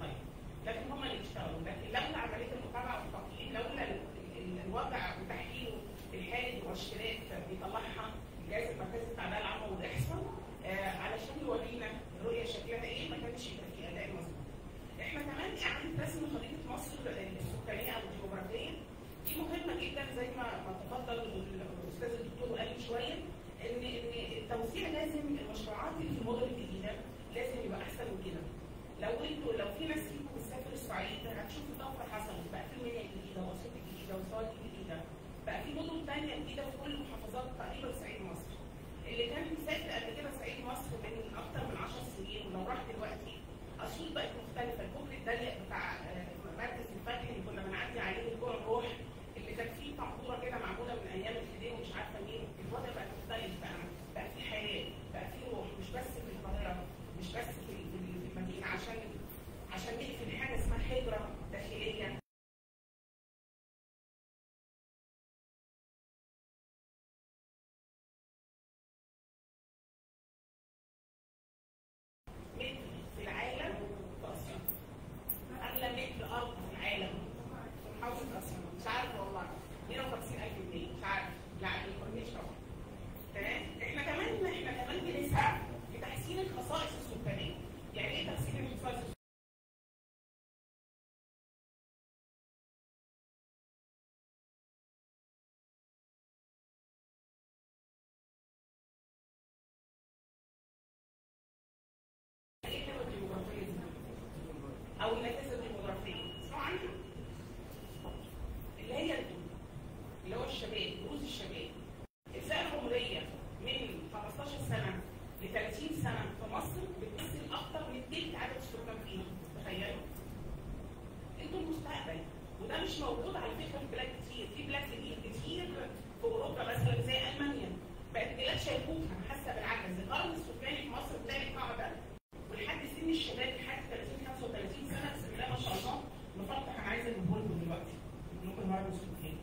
Speaker 3: او النافذه الديموغرافيه اسمعوا عنها اللي هي الدول اللي هو الشباب بروز الشباب الفئه العمريه من 15 سنه ل 30 سنه في مصر بتمثل اكثر من تلت عدد السكان فيها تخيلوا انتوا المستقبل وده مش موجود على فكره في بلاد كتير في بلاد كتير كتير في اوروبا مثلا زي المانيا بقت بلاد شيخوخه حاسه بالعجز القرن السكاني في مصر بتلاقي قاعده ولحد سن الشباب لحد 30 35 سنه بسم الله ما شاء الله مفتح انا عايزه اجيبه لكم دلوقتي ممكن هرم السكاني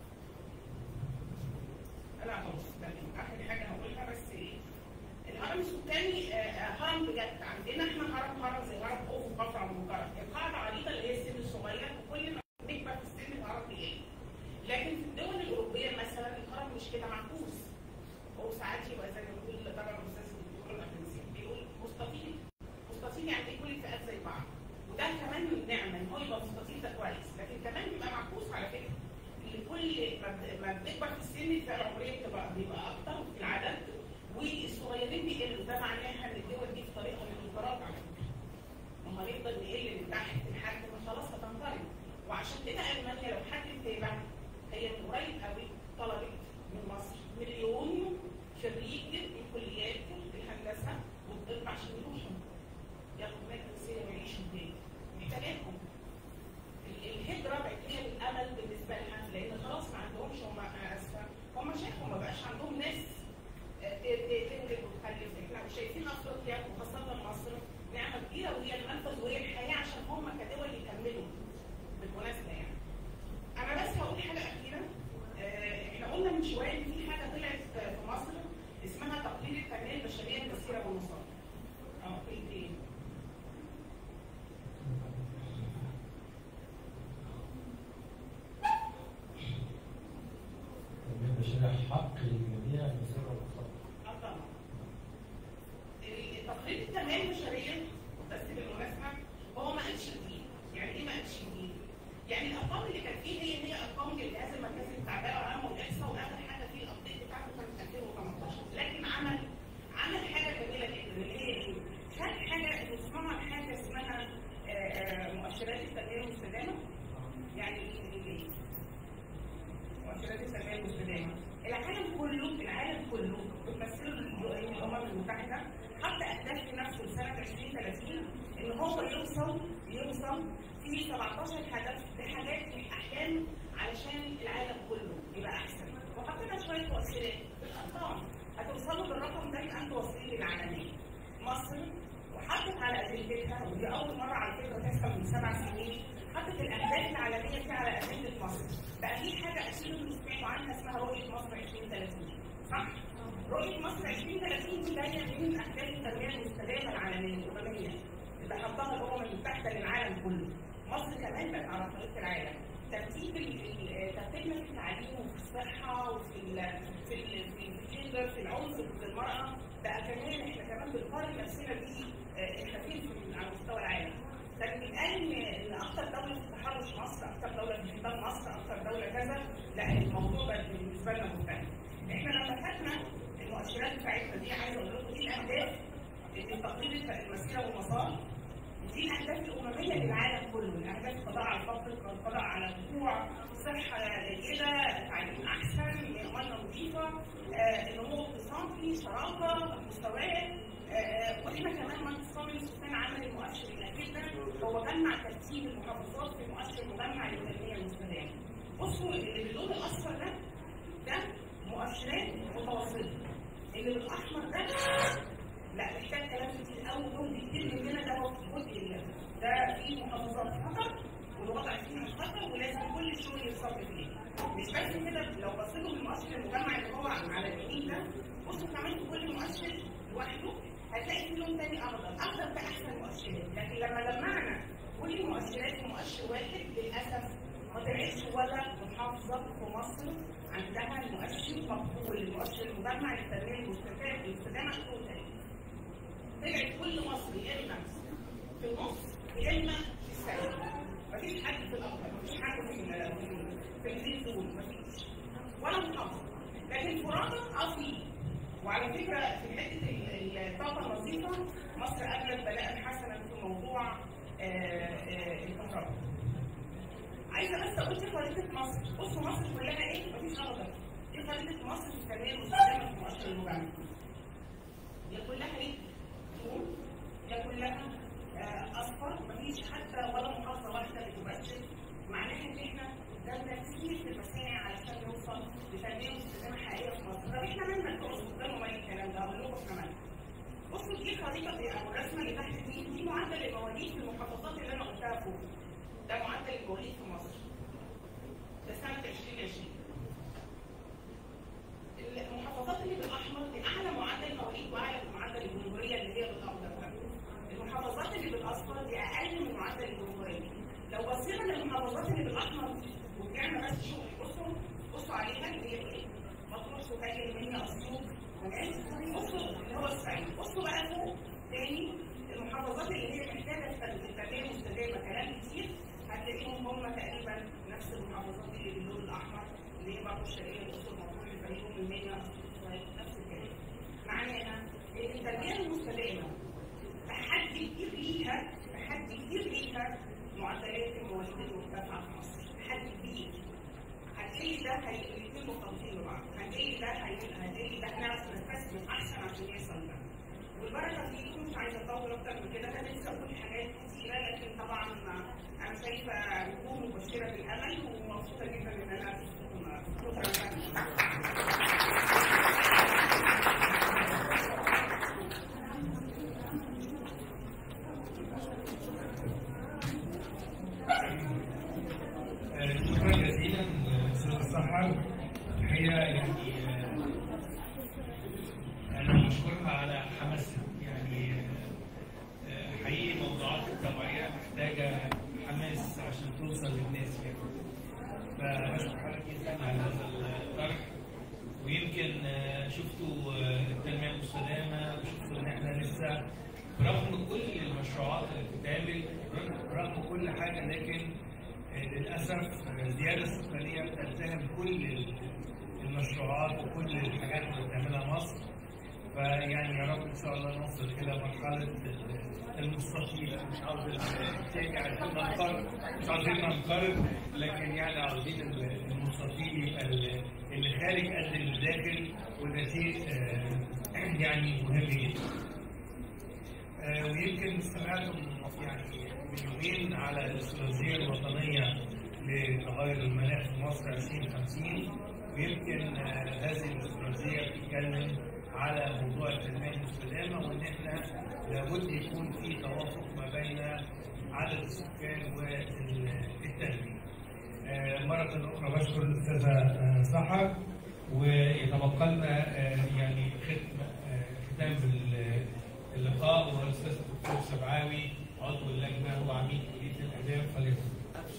Speaker 3: لا خلاص ده اخر حاجه هقولها بس ايه الهرم السكاني آه، آه، هرم بجد عندنا احنا هرم هرم زي هرم خوف وقفر ومنقرة القاعده عريضه اللي هي السن الصغير وكل ما نكبر في السن الهرم بيقل لكن في الدول الاوروبيه مثلا الهرم مش كده معكوس هو ساعات يبقى زي ما بيقول طبعا الاستاذ الدكتور الافرنسي بيقول مستطيل مستطيل يعني إيه كل الفئات زي بعض وده كمان من نعمه ان هو يبقى مستطيل ده كويس لكن كمان بيبقى معكوس على فكره اللي كل ما ب- ما بنكبر في السن الفئه العمريه بتبقى بيبقى اكتر في العدد والصغيرين بيقلوا ده معناها ان الدول دي في طريقها للانقراض على فكره لما نفضل نقل من تحت لحد ما خلاص هتنقرض وعشان كده المانيا لو حد متابع هي من قريب قوي طلبت من مصر مليون خريج من كليات الهندسه والطب عشان يروحوا ياخدوا هناك جنسيه ويعيشوا هناك محتاجاهم ال- الهجره بقت هي الامل بالنسبه لها لان خلاص ما عندهمش هم أنا اسفه هم شافوا ما بقاش عندهم ناس آه، ت- ت- تنجب وتخلف احنا شايفين افريقيا وخاصه مصر نعمه كبيره وهي المنفذ وهي الحياه عشان هم كدول يكملوا بالمناسبه يعني. انا بس هقول حاجه اخيره آه، احنا قلنا من شويه ان في حاجه طلعت في مصر اسمها تقليل التنميه البشريه المسيره والمصادر. اه في ايه؟
Speaker 2: التنمية البشرية حق للجميع بسر المصادر
Speaker 3: طبعا. تقليد التنميه البشريه بس بالمناسبه هو ما قالش جديد، يعني ايه ما قالش جديد؟ يعني الارقام اللي كانت فيه هي هي ارقام الجهاز المركزي للتعبئه والعلامه والاحصاء واخر حاجه فيه الابديت بتاعته كانت 2018 لكن عمل عمل حاجه جميله جدا اللي هي ايه؟ خد حاجه اسمها حاجه اسمها آه، آه، مؤشرات التنميه المستدامه يعني ايه ايه؟ مؤشرات التنميه المستدامه العالم كله العالم كله بتمثله الامم المتحده حط اهداف لنفسه لسنه 2030 ان هو يوصل يوصل في 17 هدف لحاجات الاحيان علشان العالم كله يبقى احسن وحطينا شويه مؤشرات بالارقام هتوصلوا بالرقم ده يبقى انتوا واصلين للعالميه مصر وحطت على اجندتها ودي اول مره على فكره تحصل من سبع سنين حطت الاهداف العالميه دي على اجنده مصر بقى في حاجه اكيد انتوا سمعتوا عنها اسمها رؤيه مصر 2030 صح؟ رؤيه مصر 2030 دي جايه من اهداف التنميه المستدامه العالميه الامميه اللي حطها الامم المتحده للعالم كله مصر كمان بقت على خريطه العالم ترتيب ال- ال- ترتيبنا في التعليم وفي الصحه وفي ال في ال في الجندر في العنف ضد المراه بقى كمان احنا كمان بنقارن نفسنا بيه آه، احنا فين في- على مستوى العالم كان بيتقال ان إن اكتر دوله في التحرش مصر اكتر دوله في انتاج مصر اكتر دوله كذا لا الموضوع بقى بالنسبه لنا مختلف احنا لما خدنا المؤشرات بتاعتنا دي عايزه اقول لكم دي الاهداف اللي تقليل المسيره والمسار ودي الاهداف الامميه للعالم كله الاهداف القضاء على الفقر القضاء على الجوع صحه جيده تعليم احسن ميه نظيفه آه، نمو اقتصادي شراكه مساواه آه، واحنا كمان منصب السكان عمل المؤشر الاخير ده هو جمع ترتيب المحافظات في مؤشر مجمع للتنميه المستدامه. بصوا اللي باللون الاصفر ده ده مؤشرات متوسطه. اللي بالاحمر ده لا محتاج كلام كتير قوي دول كتير مننا ده هو جزء ال- ده في محافظات خطر والوضع فيها خطر ولازم كل شغل يتصرف فيه. مش بس كده لو بصيتوا للمؤشر المجمع اللي هو على اليمين ده بصوا كمان في كل مؤشر لوحده هتلاقي في لون تاني اخضر، اخضر ده احسن مؤشرات، لكن لما جمعنا كل المؤشرات في مؤشر واحد للاسف ما طلعتش ولا محافظه في مصر عندها المؤشر مقبول، المؤشر المجمع للتنميه المستدامه المستدامه توتالي. طلعت كل مصر يا اما في النص يا اما في السعيد. مفيش حد في الاخضر، مفيش حد في ال- في ال- في الجرين زون، مفيش. ولا محافظه. لكن فرادة اه في وعلى فكره في حته ال- الطاقه النظيفه مصر اجلت بلاء حسنا في موضوع آه،
Speaker 4: عايزه بس اقول دي خريطه مصر بصوا مصر كلها ايه مفيش اخضر دي خريطه مصر في التنميه المستدامه في مؤشر المجمع يا كلها ايه؟ طول يا كلها آه، اصفر مفيش حتى ولا محافظه واحده بتبشر معناها ان احنا قدامنا كتير في المساعي علشان نوصل لتنميه مستدامه حقيقيه في مصر طب احنا مالنا بتوع قدام ومال الكلام ده هقول لكم احنا مالنا بصوا دي خريطه دي او الرسمه اللي تحت دي دي معدل المواليد في المحافظات اللي انا قلتها فوق ده معدل المواليد في مصر ده سنه 2020 المحافظات اللي بالاحمر دي اعلى معدل مواليد واعلى من معدل الجمهوريه اللي هي بالاخضر المحافظات اللي بالاصفر دي اقل من معدل الجمهوريه لو بصينا للمحافظات اللي بالاحمر ورجعنا بس شوف بصوا بصوا عليها اللي هي ايه مطروح سوهاج المنيا اسيوط تمام بصوا اللي هو الصعيد بصوا بقى فوق تاني المحافظات اللي هي محتاجه تنميه مستدامه كلام كتير هتلاقيهم هم تقريبا نفس المحافظات اللي باللون الاحمر اللي هي برضه الشرقيه الاقصر مطروح الفيوم المنيا اسيوط نفس الكلام معناها ان التنميه المستدامه تحدي كبير ليها تحدي كبير ليها معدلات المواليد المرتفعه في مصر تحدي كبير هتلاقي ده هي الاثنين مرتبطين ببعض هتلاقي ده هي- هتلاقي ده هنعرف نستثمر احسن عشان يحصل ده والبركه فيكم مش عايزه اطول اكتر من كده انا لسه اقول حاجات كتيره لكن طبعا انا شايفه وجوه مبشره بالامل ومبسوطه جدا ان انا شكرا لكم.
Speaker 1: آه، شكرا جزيلا استاذ السحر الحقيقه يعني آه، انا بشكرها على حماسها يعني آه، حقيقي موضوعات التوعيه محتاجه حماس عشان توصل للناس يعني فبشكر حضرتك جدا على هذا الطرح ويمكن آه، شفتوا آه، التنميه المستدامه وشفتوا ان احنا لسه برغم كل المشروعات اللي بتتعمل برغم كل حاجه لكن آه، للاسف آه، الزياده السكانيه بتلتهم كل المشروعات وكل الحاجات اللي بتعملها مصر فيعني يا رب ان شاء الله نوصل الى مرحله المستطيل مش عاوز التاني عايزين ننقرض مش عاوزين ننقرض لكن يعني عاوزين المستطيل يبقى ال- اللي خارج قد اللي داخل وده شيء آه، يعني مهم جدا. آه، ويمكن سمعتم يعني من يومين على الاستراتيجيه الوطنيه لتغير المناخ في مصر 2050 ويمكن آه، هذه الاستراتيجيه بتتكلم على موضوع التنميه المستدامه وان احنا لابد يكون في توافق ما بين عدد السكان والتنميه. آه، مرة أخرى بشكر الأستاذة آه، سحر ويتبقى لنا آه، يعني ختم آه، ختام ال- اللقاء وهو الأستاذ الدكتور سبعاوي عضو اللجنة وعميد كلية الآداب فليتفضل.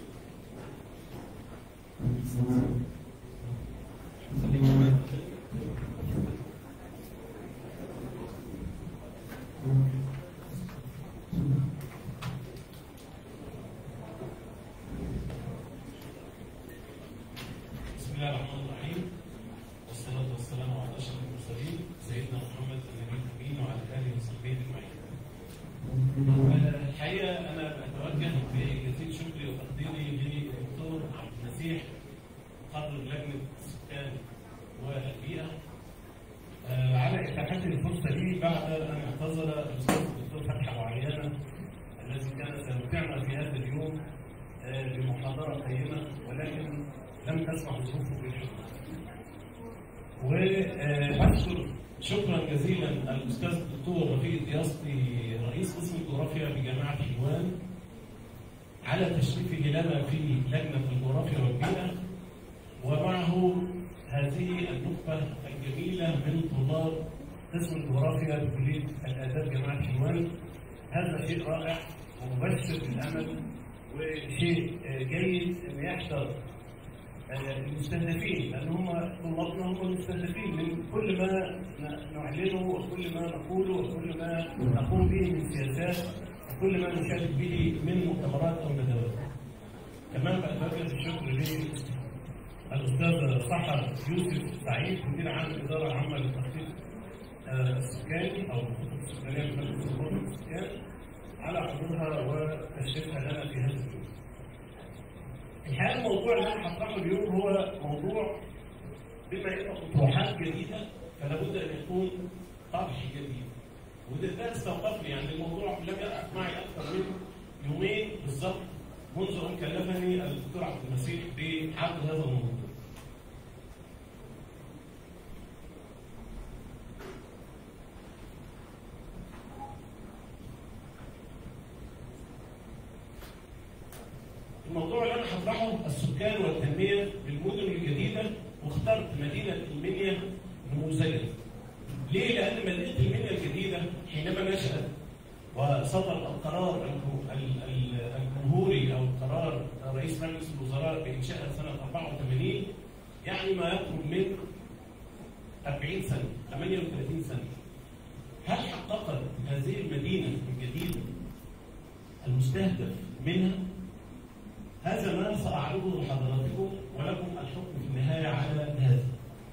Speaker 5: بسم الله الرحمن الرحيم والصلاة والسلام على أشرف المرسلين سيدنا محمد النبي الأمين وعلى آله وصحبه أجمعين. آه، الحقيقة أنا بتوجه بجزيل شكري وتقديري للدكتور عبد المسيح مقرر لجنة السكان والبيئة آه، على إتاحة الفرصة لي بعد أن اعتذر الأستاذ الدكتور فتحي أبو عيانة الذي كان سيمتعنا في هذا اليوم آه، بمحاضرة قيمة ولكن لم تسمح ظروفه بالحضور. وأشكر شكرا جزيلا الأستاذ الدكتور رفيق دياسطي رئيس قسم الجغرافيا بجامعة حلوان على تشريفه لنا في لجنة الجغرافيا والبيئة ومعه هذه النخبة الجميلة من طلاب قسم الجغرافيا بكلية الآداب جامعة حلوان هذا شيء رائع ومبشر بالأمل وشيء آه، جيد أن يحضر آه، المستهدفين لأن هم طلابنا هم المستهدفين من كل ما ن- نعلنه وكل ما نقوله وكل ما نقوم به من سياسات وكل ما نشارك به من مؤتمرات أو ندوات. كمان بأتوجه الشكر للأستاذ سحر يوسف سعيد مدير عام الإدارة العامة للتخطيط آه، السكاني أو الخطط السكانية لمجلس الخطط السكان على حضورها وتشريفها لنا في هذا اليوم. الحقيقه الموضوع اللي انا هطرحه اليوم هو موضوع بما انه اطروحات جديده فلا بد ان يكون طرح جديد وده ده استوقفني يعني الموضوع لم يقف معي اكثر من يومين بالظبط منذ ان كلفني الدكتور عبد المسيح بحل هذا الموضوع. الموضوع اللي انا هطرحه السكان والتنميه بالمدن الجديده واخترت مدينه المنيا نموذجا. ليه؟ لان مدينه المنيا الجديده حينما نشات وصدر القرار الجو- ال- ال- الجمهوري او قرار رئيس مجلس الوزراء بانشائها سنه 84 يعني ما يقرب من 40 سنه 38 سنه. هل حققت هذه المدينه الجديده المستهدف منها هذا ما سأعرضه لحضراتكم ولكم الحكم في النهاية على هذا.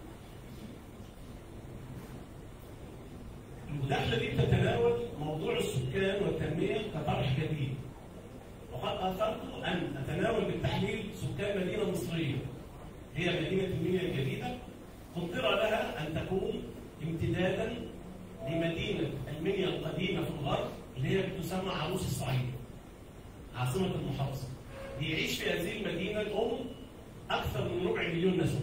Speaker 5: المداخلة دي تتناول موضوع السكان والتنمية كطرح جديد. وقد آثرت أن أتناول بالتحليل سكان مدينة مصرية هي مدينة المنيا الجديدة قدر لها أن تكون امتدادا لمدينة المنيا القديمة في الغرب اللي هي بتسمى عروس الصعيد عاصمة المحافظة. بيعيش في هذه المدينة الأم أكثر من ربع مليون نسمة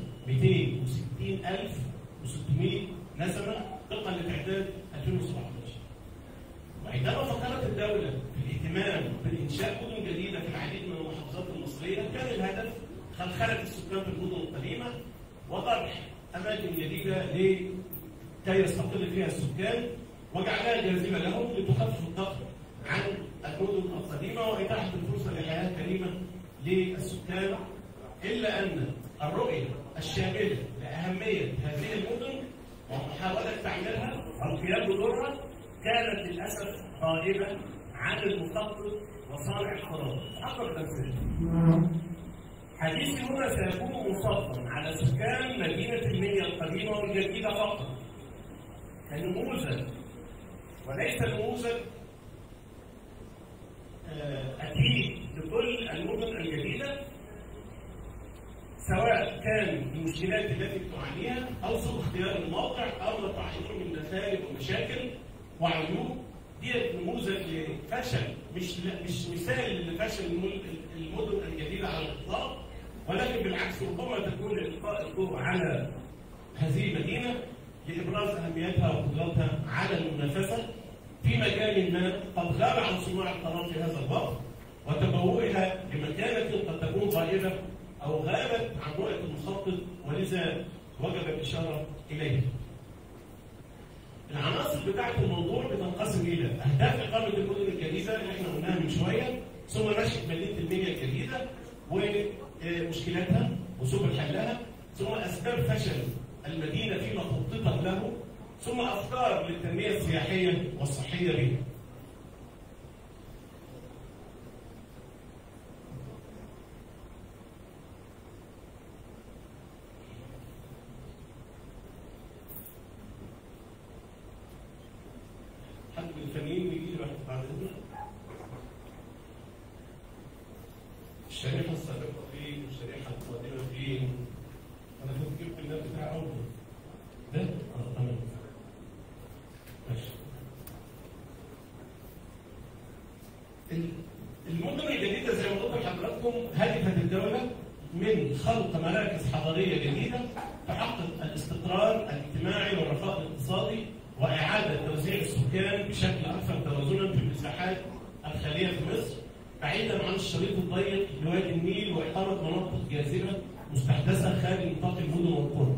Speaker 5: 260600 نسمة طبقا لتعداد 2017 وعندما فكرت الدولة في الاهتمام بإنشاء مدن جديدة في العديد من المحافظات المصرية كان الهدف خلخلة السكان في المدن القديمة وطرح أماكن جديدة لكي يستقر فيها السكان وجعلها جاذبة لهم لتخفف الضغط عن المدن القديمة وإتاحة الفرصة لحياة كريمة للسكان إلا أن الرؤية الشاملة لأهمية هذه المدن ومحاولة تعميرها أو القيام بدورها كانت للأسف غائبة عن المخطط وصانع القرار. أضرب أمثلة. حديثي هنا سيكون مفضل على سكان مدينة المنيا القديمة والجديدة فقط. كنموذج وليس نموذج آه، أكيد لكل المدن الجديدة سواء كان المشكلات التي تعانيها أو سوء اختيار الموقع أو ما تعانيه من مسائل ومشاكل وعيوب دي نموذج لفشل مش مش مثال لفشل الم- المدن الجديدة على الإطلاق ولكن بالعكس ربما تكون إلقاء الضوء على هذه المدينة لإبراز أهميتها وقدرتها على المنافسة في مجال ما قد غاب عن صناع القرار في هذا الوقت وتبوئها لمكانة قد تكون غائبة أو غابت عن رؤية المخطط ولذا وجب الإشارة إليها. العناصر بتاعة الموضوع بتنقسم إلى أهداف إقامة المدن الجديدة اللي إحنا قلناها من شوية ثم نشأة مدينة المنيا الجديدة ومشكلاتها وسبل حلها ثم أسباب فشل المدينة فيما خططت له ثم أفكار للتنمية السياحية والصحية بها. حد من الفنيين يجي لي واحد بعد إذنك؟ الشريحة السابقة فين والشريحة القادمة فين؟ أنا كنت جبت الناس بتاع أول ده؟ اه تمام ماشي ال- المدن الجديدة زي ما قلت لحضراتكم هدفت الدولة من خلق مراكز حضارية جديدة تحقق الاستقرار الاجتماعي والرفاه الاقتصادي وإعادة توزيع السكان بشكل أكثر توازنا في المساحات الخالية في مصر بعيدا عن الشريط الضيق لوادي النيل وإقامة مناطق جاذبة مستحدثة خارج نطاق المدن والقرى.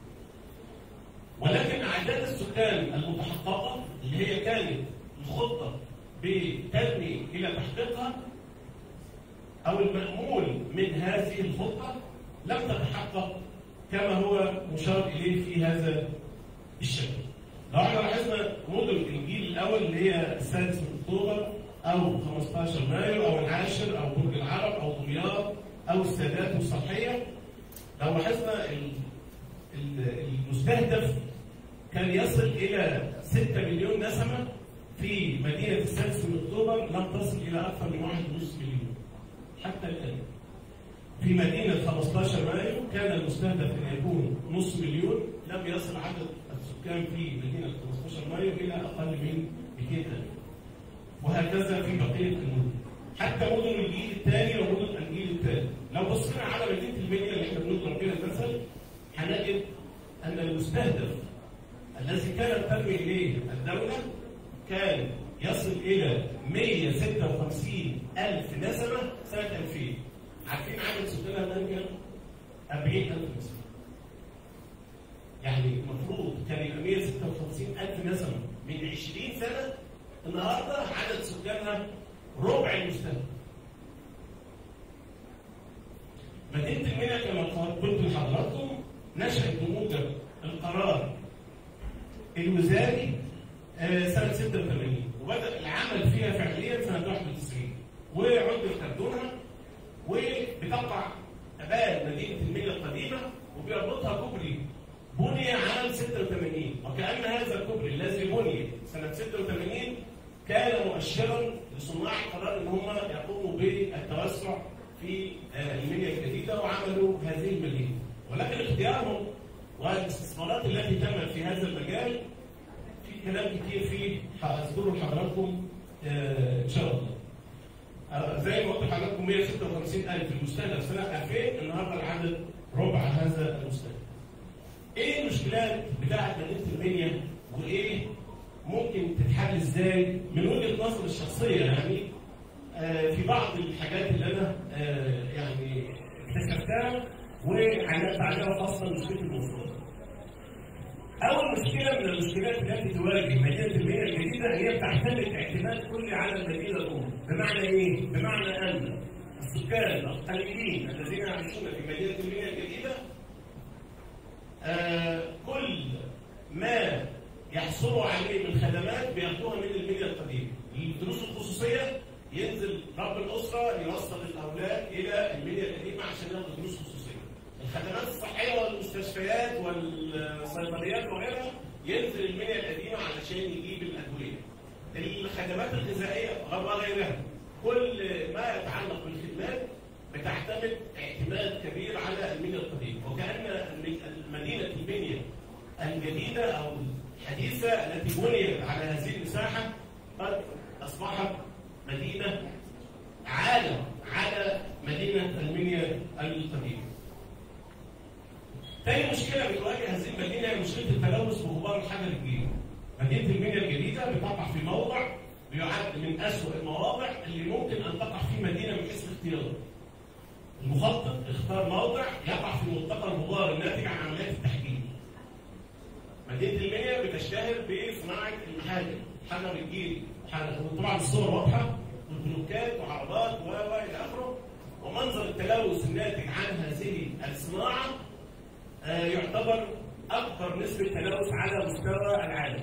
Speaker 5: ولكن أعداد السكان المتحققة اللي هي كانت الخطة بتبني إلى تحقيقها أو المأمول من هذه الخطة لم تتحقق كما هو مشار إليه في هذا الشكل. لو احنا لاحظنا مدن الجيل الأول اللي هي السادس من أكتوبر أو 15 مايو أو العاشر أو برج العرب أو دمياط أو السادات والصالحية لو لاحظنا ال- ال- المستهدف كان يصل إلى 6 مليون نسمة في مدينة السادس من أكتوبر لم تصل إلى أكثر من 1.5 مليون حتى الآن في مدينة 15 مايو كان المستهدف أن يكون نص مليون لم يصل عدد السكان في مدينة 15 مايو إلى أقل من 200 ألف وهكذا في بقية المدن حتى مدن الجيل الثاني ومدن الجيل الثالث لو بصينا على مدينة المنيا اللي احنا بنضرب فيها المثل هنجد أن المستهدف الذي كانت تنمي إليه الدولة كان يصل إلى 156 ألف نسمة سنة 2000 عارفين عدد سكانها كام كام؟ 40000 نسمة يعني المفروض كان يبقى 156 ألف نسمة من 20 سنة النهارده عدد سكانها ربع المستهدف مدينة المنيا كما قلت لحضراتكم نشأت بموجب القرار الوزاري آه، سنة 86 وبدأ العمل فيها فعليا سنة 91 وعد تردونها وبتقع أبان مدينة المنيا القديمة وبيربطها كوبري بني عام 86 وكأن هذا الكوبري الذي بني سنة 86 كان مؤشرا لصناع القرار ان هم يقوموا بالتوسع في آه، المنيا الجديده وعملوا هذه المدينه ولكن اختيارهم والاستثمارات التي تمت في هذا المجال في كلام كتير فيه هذكره لحضراتكم آه، ان شاء الله. آه، زي ما قلت لحضراتكم 156000 المستهدف سنه 2000 النهارده العدد ربع هذا المستهدف. ايه المشكلات بتاعت مدينه المنيا وايه ممكن تتحل ازاي من وجهه نظري الشخصيه يعني آه في بعض الحاجات اللي انا آه يعني اكتشفتها وعلقت عليها خاصه مشكله المواصلات. اول مشكله من المشكلات التي تواجه مدينه المنيا الجديده هي بتعتمد اعتماد كلي على المدينه الام، بمعنى ايه؟ بمعنى ان السكان القليلين الذين يعيشون في مدينه المنيا الجديده آه كل ما يحصلوا عليه من خدمات بياخدوها من المنيا القديمه. الدروس الخصوصيه ينزل رب الاسره يوصل الاولاد الى المنيا القديمه عشان ياخدوا دروس خصوصيه. الخدمات الصحيه والمستشفيات والصيدليات وغيرها ينزل المنيا القديمه علشان يجيب الادويه. الخدمات الغذائيه وغيرها كل ما يتعلق بالخدمات بتعتمد اعتماد كبير على المنيا القديمه وكان مدينه المنيا الجديده او الحديثه التي بنيت على هذه المساحه قد اصبحت مدينه عالم على مدينه المنيا القديمه. تاني مشكله بتواجه هذه المدينه هي مشكله التلوث بغبار الحجر الجديد. مدينه المنيا الجديده بتقع في موضع بيعد من اسوء المواضع اللي ممكن ان تقع في مدينه من حيث الاختيار. المخطط اختار موضع يقع في ملتقى الغبار الناتج عن عمليات التحجير. مدينه المنيا بتشتهر بصناعه المحاجر، حجر الجيري، وطبعا الصور واضحه والبلوكات وعربات و الى اخره ومنظر التلوث الناتج عن هذه الصناعه آه يعتبر اكثر نسبه تلوث على مستوى العالم.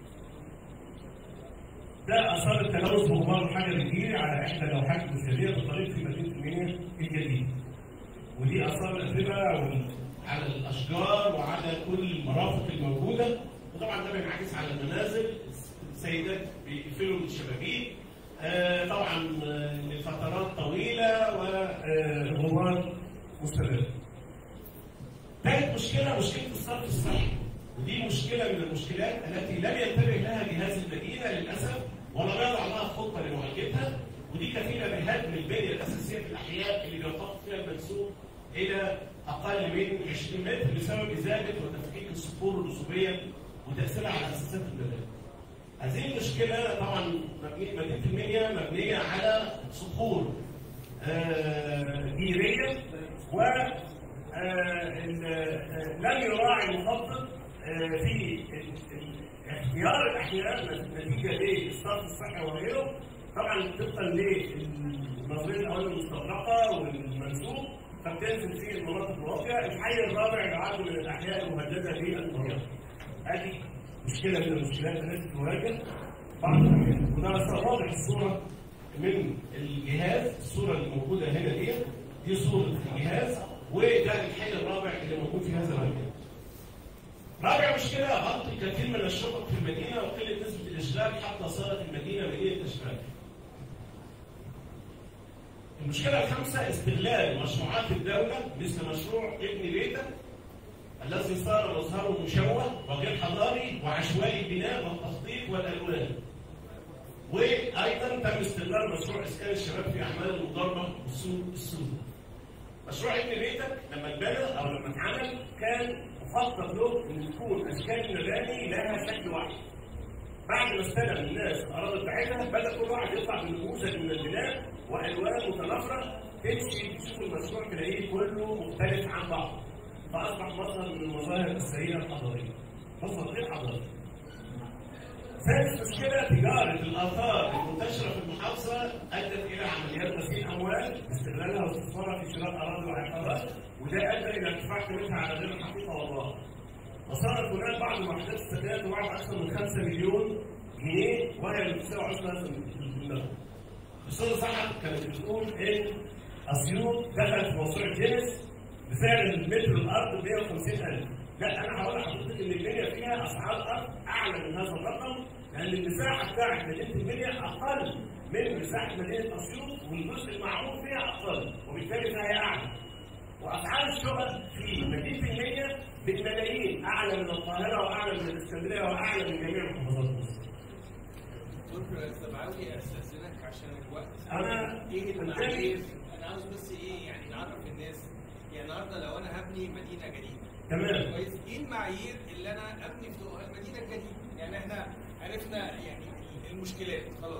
Speaker 5: ده اثار التلوث بغبار الحجر الجيري على احدى لوحات التذكاريه بالطريق في مدينه المنيا الجديده. ودي اثار الاتربه على الاشجار وعلى كل المرافق الموجوده وطبعا ده بينعكس على المنازل السيدات بيقفلوا الشبابيك آه طبعا لفترات طويله وغبار مستمر. ثالث مشكله مشكله الصرف الصحي ودي مشكله من المشكلات التي لم ينتبه لها جهاز المدينه للاسف ولم يضع لها خطه لمواجهتها ودي كفيله بهدم البنيه الاساسيه في الاحياء اللي بينخفض فيها المنسوب الى اقل من 20 متر بسبب ازاله وتفكيك الصخور الرسوبيه وتاثيرها على اساسات المباني. هذه المشكله طبعا مدينه المنيا مبنيه على صخور آه جيريه و آه لم يراعي المخطط آه في اختيار الاحياء نتيجه للصرف الصحي وغيره طبعا طبقا للنظريه الاولى المستغرقه والمنسوب فبتنزل في المناطق الواقعه الحي الرابع يعد من الاحياء المهدده للمناطق هذه مشكله من المشكلات التي تواجه بعض الاماكن وده واضح الصوره من الجهاز الصوره اللي موجوده هنا دي دي صوره الجهاز وده الحي الرابع اللي موجود في هذا المكان. رابع مشكله غلط الكثير من الشقق في المدينه وقله نسبه الاشغال حتى صارت المدينه مدينه اشغال. المشكله الخامسه استغلال مشروعات الدوله مثل مشروع ابن بيتك الذي صار مظهره مشوه وغير حضاري وعشوائي البناء والتخطيط والالوان. وايضا تم استغلال مشروع اسكان الشباب في اعمال المضاربه والسوق السوداء. مشروع ابن بيتك لما اتبنى او لما اتعمل كان مخطط له ان تكون اشكال المباني لها شكل واحد. بعد ما استلم الناس الاراضي بتاعتها بدا كل واحد يطلع بنموذج من البناء والوان متنافره تمشي تشوف المشروع تلاقيه كله مختلف عن بعض. فاصبح مظهر من المظاهر السيئه الحضاريه. مظهر غير حضاري. ثالث مشكله تجاره الاثار المنتشره في المحافظه ادت الى عمليات غسيل اموال استغلالها واستثمارها في شراء اراضي وعقارات وده ادى الى ارتفاع قيمتها على غير الحقيقه والله. وصارت هناك بعض الوحدات السكنيه تباع اكثر من 5 مليون جنيه وهي بتساوي 10000 مليون. الاستاذه سحر كانت بتقول ان اسيوط دخلت في موسوعه جينيس بسعر المتر الارض 150000 لا انا هقول لحضرتك ان المنيا فيها اسعار ارض اعلى من هذا الرقم لان المساحه بتاعت مدينه المنيا اقل من مساحه مدينه اسيوط والجزء المعمول فيها اقل وبالتالي فهي اعلى واسعار الشقق في مدينه المنيا بالملايين اعلى من القاهره واعلى من الاسكندريه واعلى من جميع محافظات مصر.
Speaker 6: دكتور السبعاوي استاذنك عشان الوقت
Speaker 5: أنا-
Speaker 6: ايه المعايير انا عاوز بس ايه يعني نعرف الناس يعني النهارده لو انا هبني مدينه جديده
Speaker 5: تمام
Speaker 6: كويس ايه المعايير اللي انا ابني في المدينه الجديده يعني احنا عرفنا يعني المشكلات خلاص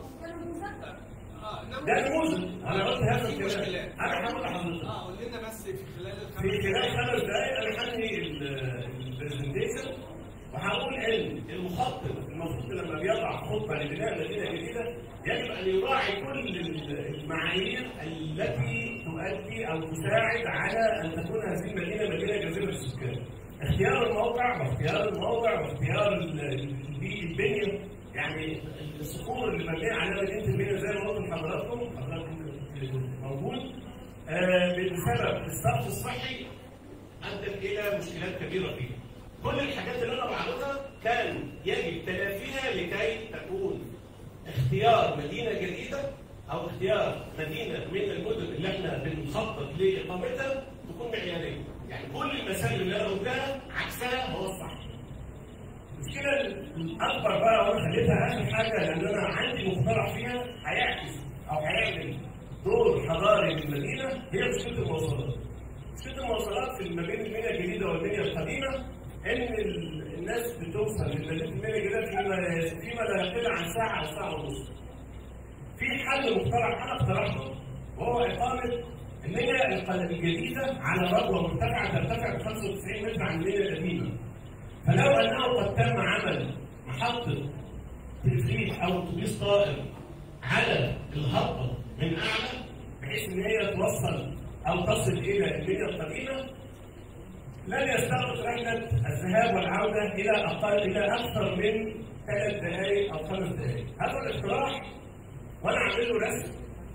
Speaker 6: اه
Speaker 5: ده نموذج انا قلت هذا
Speaker 6: في
Speaker 5: الكلام
Speaker 6: مشكلات
Speaker 5: انا هقول لحضرتك
Speaker 6: اه قول لنا بس في خلال الخمس
Speaker 5: في خلال خمس دقائق انا هنهي البرزنتيشن وهقول ان المخطط المفروض لما بيضع خطه لبناء مدينه جديده يجب ان يراعي كل المعايير التي تؤدي او تساعد على ان تكون هذه المدينه مدينه جزيره السكان. اختيار الموقع واختيار الموضع واختيار ال- البي- البنيه يعني الصخور اللي مبنيه عليها مدينه المنيا زي ما قلت لحضراتكم حضراتكم موجود آه، بسبب الصرف الصحي ادت الى مشكلات كبيره فيها. كل الحاجات اللي انا بعرضها كان يجب تلافيها لكي تكون اختيار مدينه جديده او اختيار مدينه من المدن اللي احنا بنخطط لاقامتها تكون معياريه. يعني كل المسائل اللي انا قلتها عكسها هو الصح. المشكله الاكبر بقى وانا خليتها اخر حاجه لان انا عندي مقترح فيها هيعكس او هيعمل دور حضاري للمدينه هي مشكله المواصلات. مشكله المواصلات في ما بين المنيا الجديده والمنيا القديمه ان ال- الناس بتوصل لمدينه المنيا الجديده فيما فيما لا يقل عن ساعه او ساعه ونص. في حل مقترح انا اقترحته وهو اقامه المنيا الق- الجديده على ربوه مرتفعه ترتفع ب 95 متر عن المنيا القديمه. فلو انه قد تم عمل محطه تلفريك او اتوبيس طائر على الهضبه من اعلى بحيث ان هي توصل او تصل الى المنيا القديمه لن يستغرق رحله الذهاب والعوده الى اقل الى اكثر من ثلاث دقائق او خمس دقائق. هذا الاقتراح وانا عامل له رسم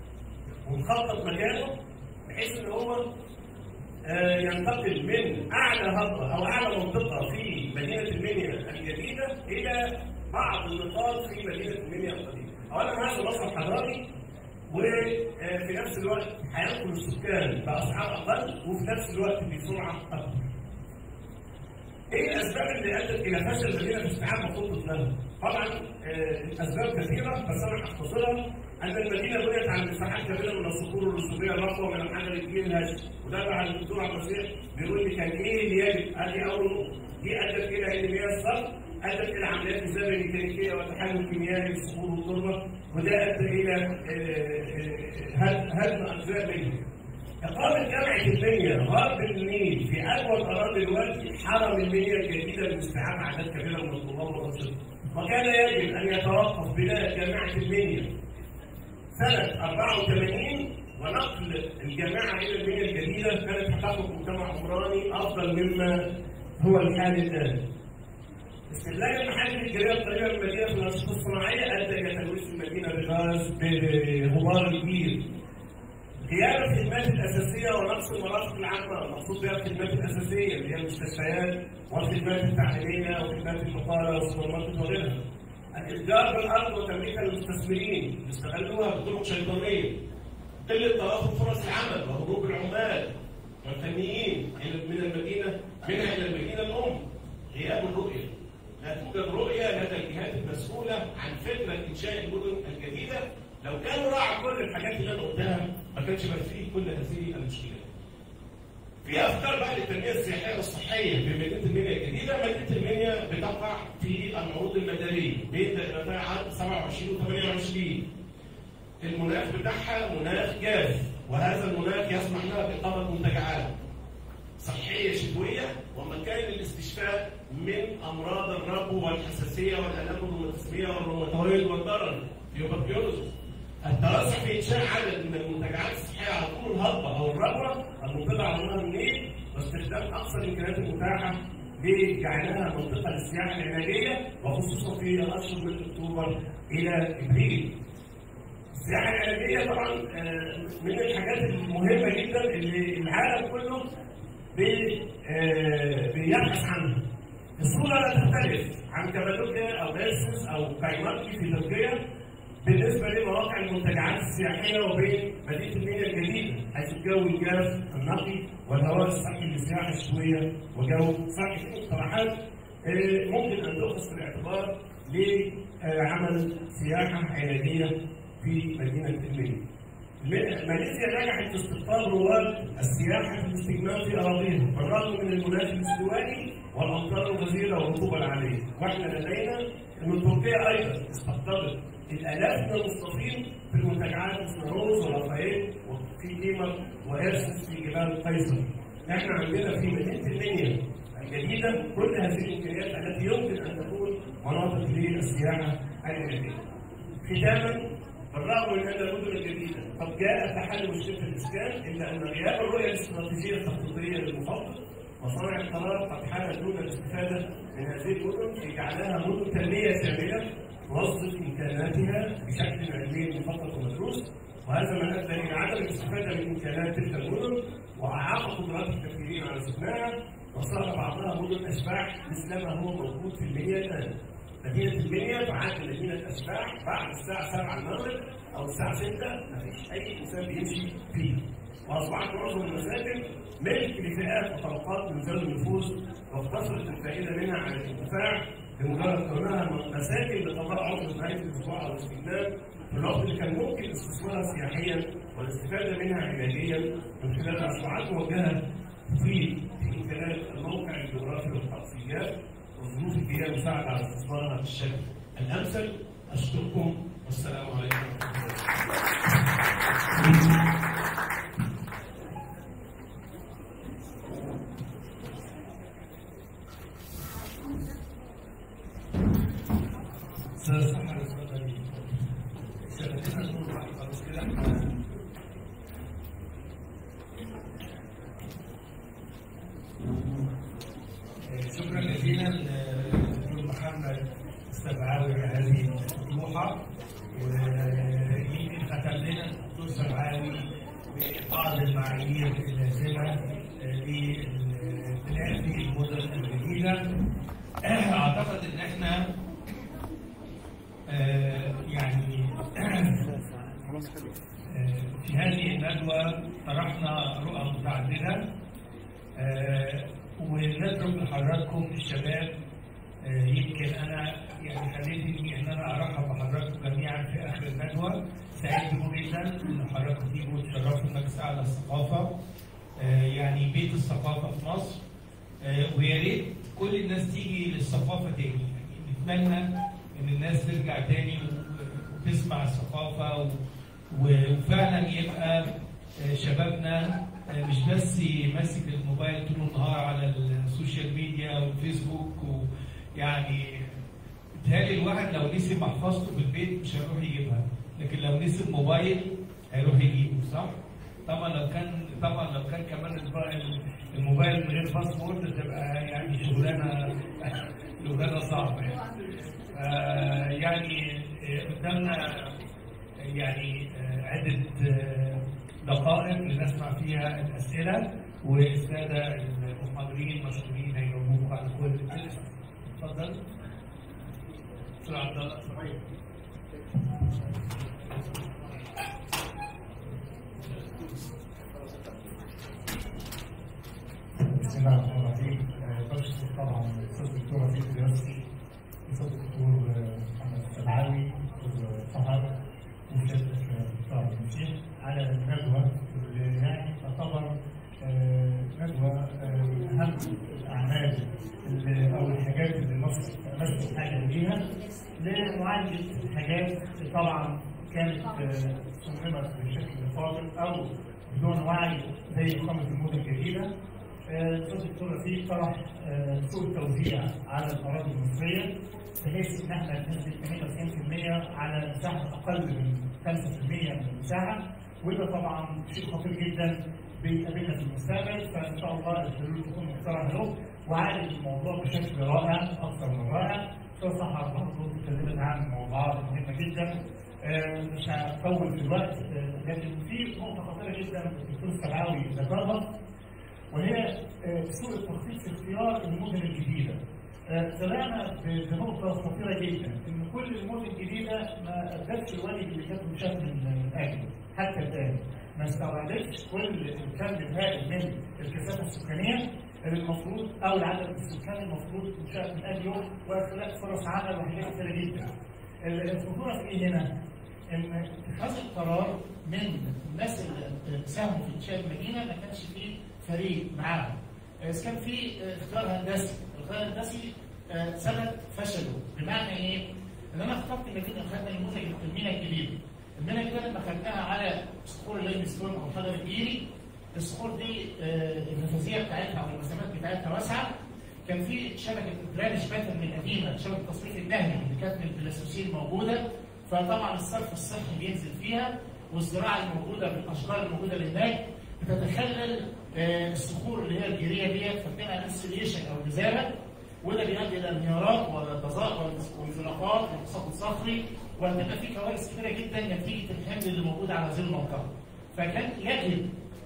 Speaker 5: ومخطط مكانه بحيث ان هو آه، ينتقل من اعلى هضبه او اعلى منطقه في مدينه المنيا الجديده الى بعض النقاط في مدينه المنيا القديمه. اولا هذا مصرف حضاري وفي نفس الوقت هينقل السكان باسعار اقل وفي نفس الوقت بسرعه اكبر. ايه الاسباب اللي ادت الى فشل المدينه في استيعاب خطه لها؟ طبعا آه، الاسباب كثيره بس انا هختصرها ان المدينه بنيت على مساحات كبيره من الصخور الرسوبيه الرقوه من الحجر الكبير الهش وده بقى الدكتور عبد المسيح بيقول لي كان ايه اللي يجب؟ ادي اول نقطه دي ادت الى ان مياه الصرف ادت الى عمليات ازاله ميكانيكيه وتحلل كيميائي للصخور والتربه وده ادى الى آه، آه، هدم هدم اجزاء منها. إقامة جامعة المنيا غرب النيل في أجود أراضي الوادي حرم المنيا الجديدة لاستيعاب أعداد كبيرة من الطلاب والأنشطة. وكان يجب أن يتوقف بناء جامعة المنيا سنة 84 ونقل الجامعة إلى المنيا الجديدة كانت هتاخد مجتمع عمراني أفضل مما هو الحال الآن. استغلال المحاجر الجارية القريبة من المدينة في الأنشطة الصناعية أدى إلى تلويث المدينة بغاز بغبار كبير. غياب الخدمات الاساسيه ونقص المرافق العامه المقصود بها الخدمات الاساسيه اللي هي المستشفيات والخدمات التعليميه وخدمات البقاله والسوبر ماركت وغيرها. الاتجار بالارض وتمليكها للمستثمرين يستغلوها بطرق شيطانيه. قله توافر فرص العمل وهروب العمال والفنيين من المدينه منها الى المدينه الام غياب الرؤيه لا توجد رؤيه لدى الجهات المسؤوله عن فكره انشاء المدن الجديده لو كانوا راعوا كل الحاجات اللي انا قلتها ما كانش بقى فيه كل هذه المشكلات. في افكار بقى للتنميه السياحيه والصحيه في مدينه المنيا الجديده، مدينه المنيا بتقع في المعروض المدني بين دائرتي عرض 27 و 28. المناخ بتاعها مناخ جاف وهذا المناخ يسمح لها باقامه منتجعات صحيه شتويه ومكان للاستشفاء من امراض الربو والحساسيه والالام الروماتيزميه والروماتويد والضرر يوبركيولوزيس التوسع في انشاء عدد من المنتجعات الصحيه على طول الهضبه او الربوه المنطقه على نهر النيل واستخدام اقصى الامكانيات المتاحه لجعلها منطقه للسياحه العلاجيه وخصوصا في الاشهر من اكتوبر الى ابريل. السياحه العلاجيه طبعا آه، من الحاجات المهمه جدا اللي العالم كله بي- آه، بيبحث عنها. الصوره لا تختلف عن كابادوكيا او دارسس او كايماركي في تركيا بالنسبه لمواقع المنتجعات السياحيه وبين مدينه المنيا الجديده حيث الجو الجاف النقي والهواء الصحي للسياحه الشتويه وجو صحي في مقترحات آه، ممكن ان تؤخذ في الاعتبار لعمل سياحه علاجيه في مدينه المنيا. ماليزيا نجحت في استقطاب رواد السياحه في الاستجمام في اراضيها بالرغم من المناخ الاستوائي والامطار الغزيره والرطوبه العاليه، واحنا لدينا ان تركيا ايضا استقطبت الالاف من المصطفين في المنتجعات مثل روز ورافائيل وفي كيمر وارسس في جبال قيصر. احنا عندنا في مدينه المنيا الجديده كل هذه الامكانيات التي يمكن ان تكون مناطق للسياحه العلاجيه. ختاما بالرغم من ان المدن الجديده قد جاء تحل مشكله الاسكان الا ان غياب الرؤيه الاستراتيجيه التخطيطيه للمخطط وصانع القرار قد حال دون الاستفاده من هذه المدن في جعلها مدن تنميه شامله توظف امكاناتها بشكل علمي مخطط ومدروس وهذا ما ادى الى عدم الاستفاده من امكانات تلك المدن واعاق قدرات الكثيرين على سكنها وصار بعضها مدن اشباح مثل ما هو موجود في المنيا الان. مدينة المنيا تعد مدينة أشباح بعد الساعة 7 المغرب أو الساعة 6 مفيش أي إنسان بيمشي فيه. وأصبحت معظم المساجد ملك لفئات وطبقات من ذوي النفوذ واقتصرت الفائدة منها على الانتفاع بمجرد كونها مساجد لقضاء عطلة نهاية الأسبوع أو الاستجمام في الوقت اللي كان ممكن استثمارها سياحيا والاستفادة منها علاجيا من خلال مشروعات موجهة في في امكانات الموقع الجغرافي والتقصيات وظروف البيئة مساعدة على استثمارها بالشكل الأمثل أشكركم والسلام عليكم ورحمة الله
Speaker 1: استاذ محمد اتفضل شبكتنا نقول بعد خلاص كده احنا شكرا جزيلا للدكتور محمد السبعاوي على هذه الطموحه ويمكن ختم لنا الدكتور سبعاوي ببعض المعايير اللازمه للبناء في المدن الجديده اعتقد ان احنا آه، يعني آه، في هذه الندوة طرحنا رؤى متعددة آه، ونترك لحضراتكم الشباب آه، يمكن أنا يعني خليتني إن أنا أرحب بحضراتكم جميعا في آخر الندوة سعيد بكم جدا إن حضراتكم تيجوا تشرفوا المجلس على الثقافة آه، يعني بيت الثقافة في مصر آه، ويا ريت كل الناس تيجي للثقافة تاني يعني نتمنى ان الناس ترجع تاني و- وتسمع الثقافه و- و- وفعلا يبقى آه، شبابنا آه، مش بس ماسك الموبايل طول النهار على السوشيال ميديا والفيسبوك ويعني بيتهيألي الواحد لو نسي محفظته في البيت مش هيروح يجيبها لكن لو نسي الموبايل هيروح يجيبه صح؟ طبعا لو كان طبعا لو كان كمان الب- الموبايل من غير باسورد تبقى يعني شغلانه شغلانه صعبه يعني. آه، يعني آه، قدامنا يعني آه، عدة آه، دقائق لنسمع فيها الأسئلة والسادة المحاضرين المشهورين هيجاوبوك على كل الأسئلة. اتفضل. دكتور عبد الله اتفضل.
Speaker 7: الله الرحمن الرحيم آه، بشكر طبعا الاستاذ الدكتور رفيق الياسي الاستاذ الدكتور آه، محمد السبعاوي دكتور سهر وسيادة الدكتور عبد المسيح على الندوه اللي يعني تعتبر آه، ندوه آه، من اهم الاعمال اللي- او الحاجات اللي مصر تمثل حاجه بيها لمعالجه حاجات طبعا كانت آه، صممت بشكل فاضل او بدون وعي زي إقامة المدن الجديدة. آه، الأستاذ الدكتور رفيق طرح آه، سوء التوزيع على الأراضي المصرية بحيث إن احنا ننزل 98% على مساحة أقل من 5% من المساحة وده طبعا شيء خطير جدا بيقابلنا في المستقبل فإن شاء الله الحلول تكون مقترحة له وعالج الموضوع بشكل رائع أكثر من رائع. أستاذ سحر برضه اتكلمت عن موضوعات مهمة جدا آه، مش هطول في الوقت آه، لكن في نقطة خطيرة جدا الدكتور السبعاوي ذكرها وهي آه، سوء التخطيط في اختيار المدن الجديدة. آه، طلعنا ب- بنقطة خطيرة جدا إن كل المدن الجديدة ما أدتش الواجب اللي كانت مشاف من أجله حتى الآن. ما استوعبتش كل الكم الهائل من الكثافة السكانية اللي المفروض أو العدد السكاني المفروض مشاف من أجله وخلق فرص عمل وحاجات كثيرة جدا. الخطورة في إيه هنا؟ ان اتخاذ القرار من الناس اللي ساهموا في انشاء المدينه ما كانش فيه فريق معاهم. اذا كان في اختيار هندسي، الاختيار الهندسي آه، سبب فشله، بمعنى ايه؟ ان انا اخترت مدينه خدنا نموذج المينا الجديده. المينا الجديده لما خدناها على صخور اللايم ستون او الحجر الجيري الصخور دي آه، النفاذيه بتاعتها او المسامات بتاعتها واسعه كان في شبكه درانش باترن القديمه شبكه التصريف النهري اللي كانت من البلاسوسين موجوده فطبعا الصرف الصحي بينزل فيها والزراعه الموجوده بالاشجار الموجوده اللي هناك بتتخلل آه، الصخور اللي هي الجيريه ديت فبتبقى انسوليشن او جزاله وده بيؤدي الى انهيارات والضزاء والانزلاقات والتساقط صخري وهتبقى في كوارث كثيره جدا نتيجه الحمل اللي موجود على هذه المنطقه. فكان يجب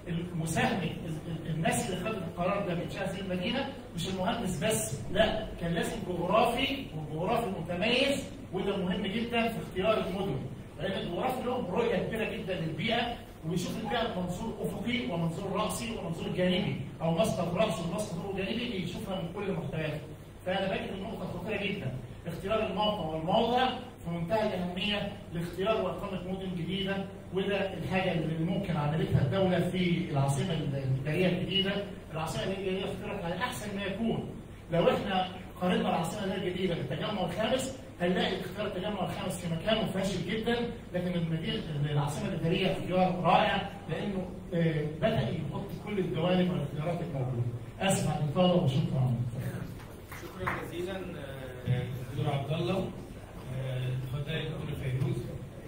Speaker 7: مساهمه الناس اللي خدت القرار ده بانشاء هذه المدينه مش المهندس بس لا كان لازم جغرافي والجغرافي متميز وده مهم جدا في اختيار المدن لان الجغرافي له رؤيه كبيره جدا للبيئه وبيشوف البيئه بمنظور افقي ومنظور راسي ومنظور جانبي او مصدر راسي ومصدر جانبي بيشوفها من كل محتوياتها فانا بجد النقطه خطيره جدا اختيار الموقع والموضع في منتهى الاهميه لاختيار واقامه مدن جديده وده الحاجه اللي ممكن عملتها الدوله في العاصمه الاداريه الجديده، العاصمه الاداريه اختيرت على احسن ما يكون. لو احنا قارنا العاصمه الاداريه الجديده بالتجمع الخامس هنلاقي اختيار التجمع الخامس في مكانه فاشل جدا لكن المدينه العاصمه الاداريه اختيار رائع لانه آه، بدا يحط كل الجوانب والاختيارات الموجوده. اسف على الاطاله وشكرا.
Speaker 6: شكرا جزيلا
Speaker 1: آه، دكتور عبد الله آه، اتفضلي يا دكتور فيروز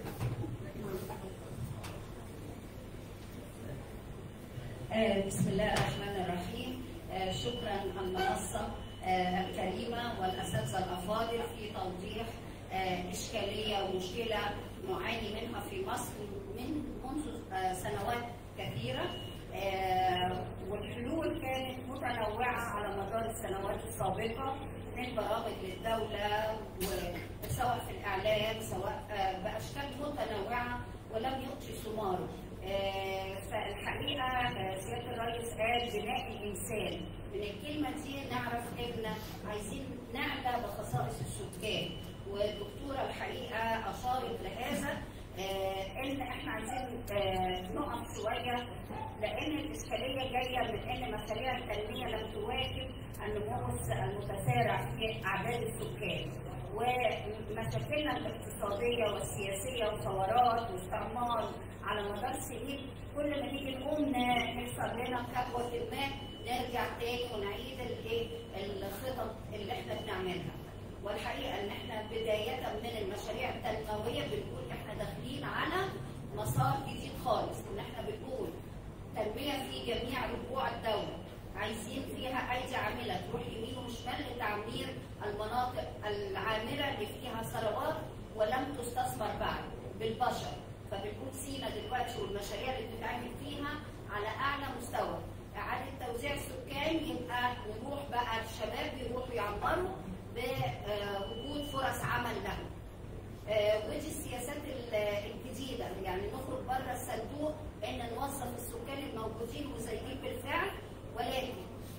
Speaker 8: آه، بسم الله الرحمن الرحيم آه، شكرا على المنصة آه، الكريمة والأساتذة الأفاضل في توضيح آه، إشكالية ومشكلة نعاني منها في مصر من منذ آه، سنوات كثيرة آه، والحلول كانت متنوعة على مدار السنوات السابقة من برامج للدولة وسواء في الإعلام سواء آه، بأشكال متنوعة ولم يؤتي ثماره آه، فالحقيقه آه، سياده الرئيس قال بناء الانسان من الكلمه دي نعرف ان عايزين نعلى بخصائص السكان والدكتوره الحقيقه اشارت لهذا آه، ان احنا عايزين آه، نقف شويه لان الاشكاليه جايه من ان مشاريع التنميه لم تواكب النمو المتسارع في اعداد السكان ومشاكلنا الاقتصاديه والسياسيه وثورات واستعمار على مدار سنين كل ما نيجي نقوم ن- نحصل لنا كبوه ما نرجع تاني ونعيد الايه الخطط اللي احنا بنعملها والحقيقه ان احنا بدايه من المشاريع التنمويه بنقول احنا داخلين على مسار جديد خالص ان احنا بنقول تنميه في جميع ربوع الدوله عايزين فيها ايدي عامله تروح يمين وشمال لتعمير المناطق العامره اللي فيها ثروات ولم تستثمر بعد بالبشر فبنقول سينا دلوقتي والمشاريع اللي بتتعمل فيها على اعلى مستوى اعاده توزيع السكان يبقى نروح بقى الشباب يروحوا يعمروا بوجود فرص عمل لهم آه، ودي السياسات ال- الجديده يعني نخرج بره الصندوق ان نوظف السكان الموجودين وزيين بالفعل ولكن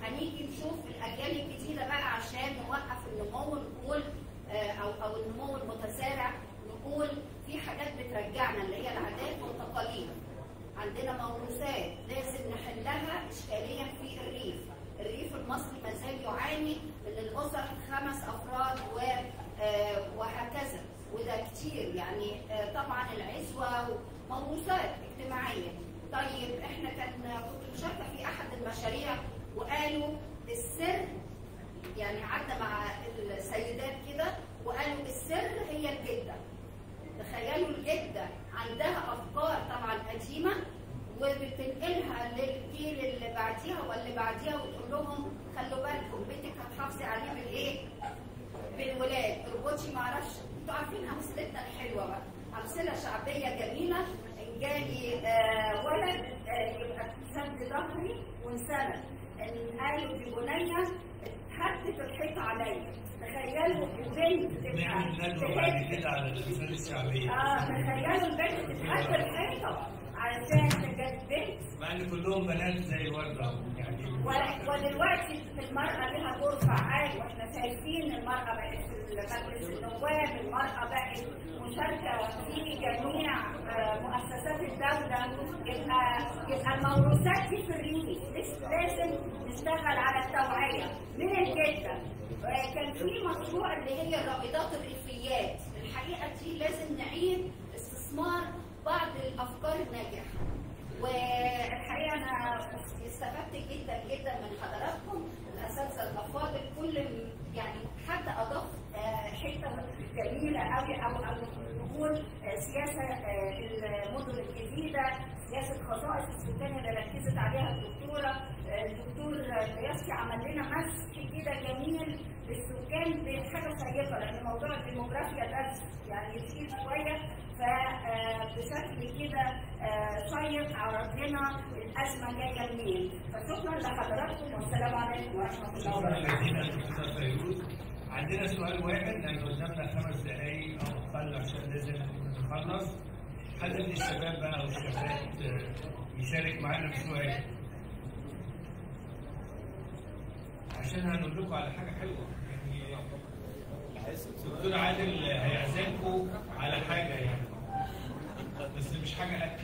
Speaker 8: هنيجي نشوف الاجيال الجديده بقى عشان نوقف النمو نقول آه، او او النمو المتسارع نقول في حاجات بترجعنا اللي هي العادات والتقاليد عندنا موروثات لازم نحلها اشكاليا في الريف الريف المصري ما زال يعاني من الاسر خمس افراد و آه، وهكذا وده كتير يعني آه، طبعا العزوه موروثات اجتماعيه طيب احنا كان كنت مشاركه في احد المشاريع وقالوا السر يعني عدى مع السيدات كده وقالوا السر هي الجده تخيلوا الجده عندها افكار طبعا قديمه وبتنقلها للجيل اللي بعديها واللي بعديها وتقول لهم خلوا بالكم بنتك هتحافظي عليه بالايه؟ بالولاد اربطي معرفش انتوا عارفين امثلتنا الحلوه بقى امثله شعبيه جميله ان جالي آه ولد آه يبقى سد ظهري وانسند ان قالوا دي بنيه اتهدت الحيط عليا تخيلوا البنت تبقى
Speaker 1: نعمل ندوه بعد كده على الامثال الشعبيه
Speaker 8: اه تخيلوا البنت تتهد الحيطه علشان تجد بنت
Speaker 1: مع ان كلهم بنات زي الورده يعني
Speaker 8: و- ودلوقتي المرأة لها دور فعال واحنا شايفين المرأة بقت في مجلس النواب، المرأة بقت مشاركة في جميع آه، مؤسسات الدولة يبقى يبقى الموروثات دي في الريف لس- لازم نشتغل على التوعية من الجدة آه، كان في مشروع اللي هي الرائدات الريفيات الحقيقة دي لازم نعيد استثمار بعض الأفكار الناجحة والحقيقه انا استفدت جدا جدا من حضراتكم الاساتذه الافاضل كل م- يعني حد اضاف آه، حته جميله قوي او او نقول آه، سياسه آه، المدن الجديده سياسه خصائص السكان اللي ركزت عليها الدكتوره آه، الدكتور رياضي عمل لنا مسح كده جميل للسكان بحاجه شيقه لان موضوع الديموغرافيا ده يعني تقيل شويه فبشكل كده آه، شيق عرض لنا الازمه جايه منين فشكرا لحضراتكم والسلام عليكم ورحمه الله
Speaker 1: شكرا
Speaker 8: وبركاته
Speaker 1: جزيلا دكتور فيروز عندنا سؤال واحد لان قدامنا خمس دقائق او اقل عشان لازم نخلص حد من الشباب بقى او الشابات آه، يشارك معانا في سؤال عشان هنقول لكم على حاجه حلوه يعني دكتور عادل هيعزمكم على حاجه يعني بس مش حاجه اكل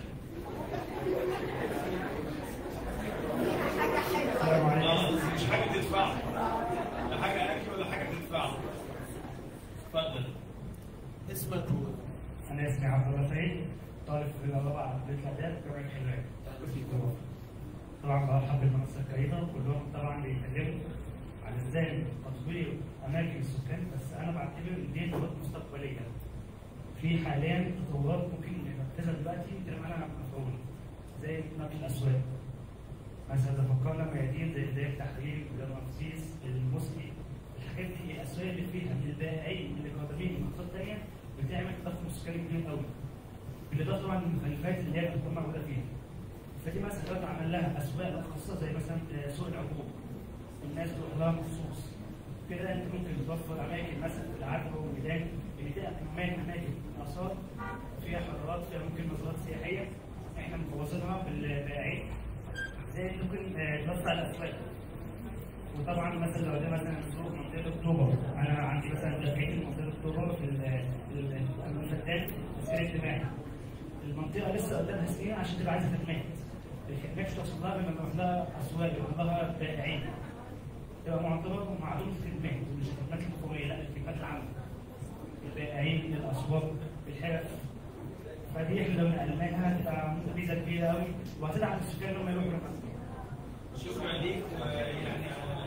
Speaker 7: السلام عليكم
Speaker 1: اه بس مش حاجه تدفع لا حاجه اكل ولا حاجه تدفع اتفضل
Speaker 6: اسمك هو
Speaker 7: انا اسمي عبد الله سعيد طالب في الرابعه رابعه كليه الاداب جامعه حلوان في الجغرافيا طبعا برحب بالمنصه الكريمه وكلهم طبعا بيتكلموا عن ازاي تطوير اماكن السكان بس انا بعتبر ان دي خطوات مستقبليه في حاليا تطورات ممكن ننفذها دلوقتي يمكن عنها مفعول زي نقل الاسواق مثلا اذا فكرنا ميادين زي زي التحرير رمسيس المسقي الحاجات دي الاسواق اللي فيها البائعين اللي قادمين من منطقه ثانيه بتعمل تضخم سكاني كبير قوي بالاضافه طبعا للمخلفات اللي هي بتكون موجوده فيها فدي مثلا دلوقتي عمل لها اسواق متخصصه زي مثلا سوق العبور الناس تروح لها مخصوص كده انت ممكن توفر اماكن مثلا في العتبه والميدان اللي دي اماكن اماكن اثار فيها حضارات فيها ممكن مزارات سياحيه احنا مخلصينها بالبائعين زي ممكن آه، توسع الاسواق وطبعا مثلا لو ده مثلا سوق منطقه اكتوبر انا عندي مثلا تبعيه منطقه اكتوبر في ال- ال- المسدات السير الاجتماعي المنطقه لسه قدامها سنين عشان تبقى عايزه خدمات الخدمات توصل لها لما يروح لها اسواق يروح لها بائعين تبقى معتبره معلومه الخدمات مش الخدمات الحكوميه لا الخدمات العامه البائعين الاسواق الحرف فدي احنا لو نقلناها هتبقى ميزه كبيره قوي وهتدعم السكان ان هم يروحوا لمصر
Speaker 1: شكرا ليك ويعني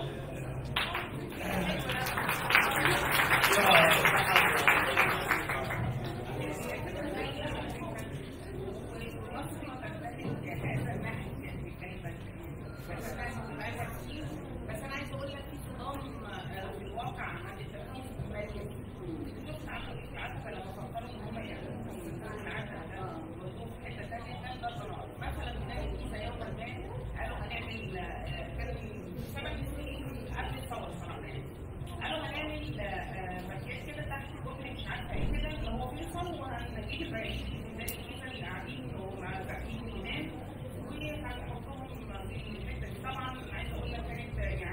Speaker 4: بس انا عايزه اقول لك في صدام آه، في الواقع عند التفكير في الماليه شفت عارفه في عارفه لما فكروا ان هم يعملوا من عارفه برضه في حته ثانيه كان ده صناعه مثلا هناك الجيزه يوما ما قالوا هنعمل آه، كان سبب السنين قبل الثوره صراحه يعني قالوا هنعمل آه، مكان كده تحت كوبري مش عارفه ايه كده اللي هو فيصل وهنجيب البائعين اللي زي كده اللي قاعدين ومع البائعين هناك وهنحطهم في الحته دي طبعا عايزه اقول لك كانت يعني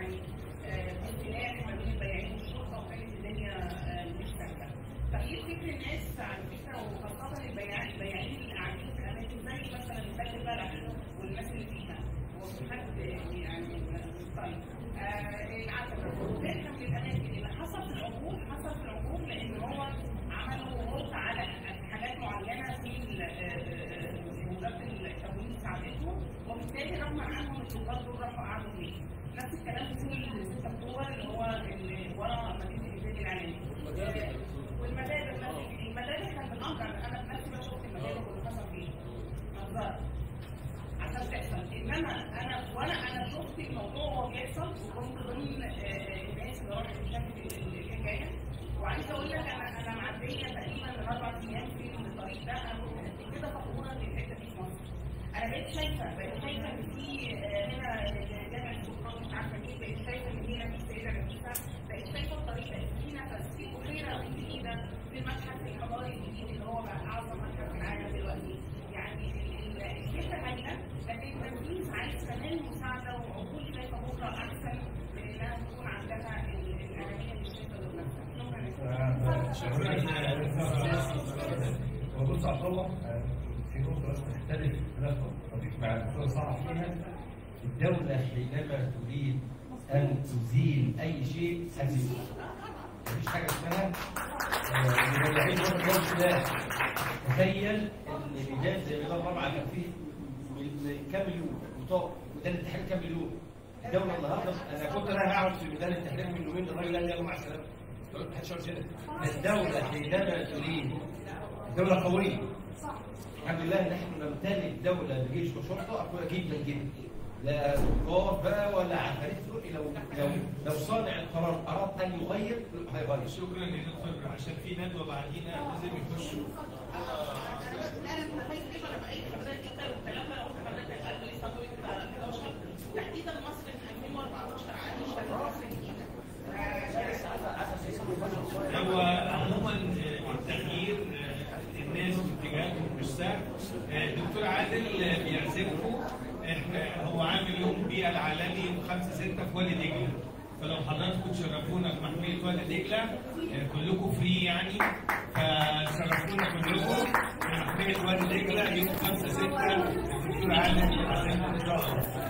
Speaker 4: والناس اللي فيها وفي حد يعني طيب آه العتبه غيرها من الاماكن اللي حصل في العقود حصل في العقود لان هو عملوا غلط على حاجات معينه في ال- آه، آه، وزاره التموين ساعدتهم وبالتالي رغم عنهم التجار دول راحوا قعدوا فيه نفس الكلام في سوق 6 اكتوبر اللي هو اللي ورا مدينه الانتاج الاعلامي آه، والمدارس المدارس كانت بنأجر انا بنفسي بشوف المدارس اللي حصل فيه نظاره عشان تحصل انما انا وانا انا شفت الموضوع وهو بيحصل وكنت ضمن آه، آه، الناس اللي راحت شافت ال- الحكايه وعايزه اقول لك انا انا معديه تقريبا من اربع ايام في الطريق ده انا كنت كده فخوره ان الحته دي في مصر انا بقيت شايفه بقيت شايفه ان في آه، هنا جامع السلطان مش عارفه مين بقيت شايفه ان هنا في سيده نفيسه بقيت شايفه الطريق بقيت في نفس في بحيره جديده في المتحف الحضاري الجديد اللي هو بقى اعظم متحف في العالم دلوقتي يعني ال- ال- الفكره هايله لكن التنفيذ عايز كمان مساعده وعقول شايفه بكره احسن من انها تكون عندها ال- الاهميه اللي شايفه دول
Speaker 2: وبص عبد الله آه، في نقطة بس تختلف اختلاف طبيعي مع الدكتور صالح فيها الدولة حينما تريد أن تزيل أي شيء تزيل مفيش حاجة اسمها آه، مدافعين وقت الوقت ده تخيل إن ميدان زي ميدان رابعة كان فيه من كام مليون وطاق ميدان التحرير كام مليون الدولة النهارده أنا كنت أنا هقعد في ميدان التحرير من يومين الراجل قال لي يلا مع السلامة قلت له محدش يقعد هنا الدولة حينما تريد دولة قوية الحمد لله ان احنا نمتلك دولة بجيش وشرطة اقول اكيد من كده لا ضباط بقى ولا عفاريت تقول لو لو لو صانع القرار اراد ان يغير هيغير
Speaker 1: شكرا للدكتور عشان في ندوه بعدينا لازم يخشوا
Speaker 4: تحديدا مصر في 2014 عن مصر الجديده
Speaker 1: هو عموما التغيير آه، الناس واتجاههم مش سهل آه، الدكتور عادل آه، بيعزمكم إحنا- هو عامل يوم البيئه العالمي يوم 5 6 في وادي دجله فلو حضراتكم تشرفونا في محميه وادي دجله آه، كلكم فري يعني فشرفونا كلكم في محميه وادي دجله يوم 5 6 الدكتور عادل بيعزمكم ان شاء الله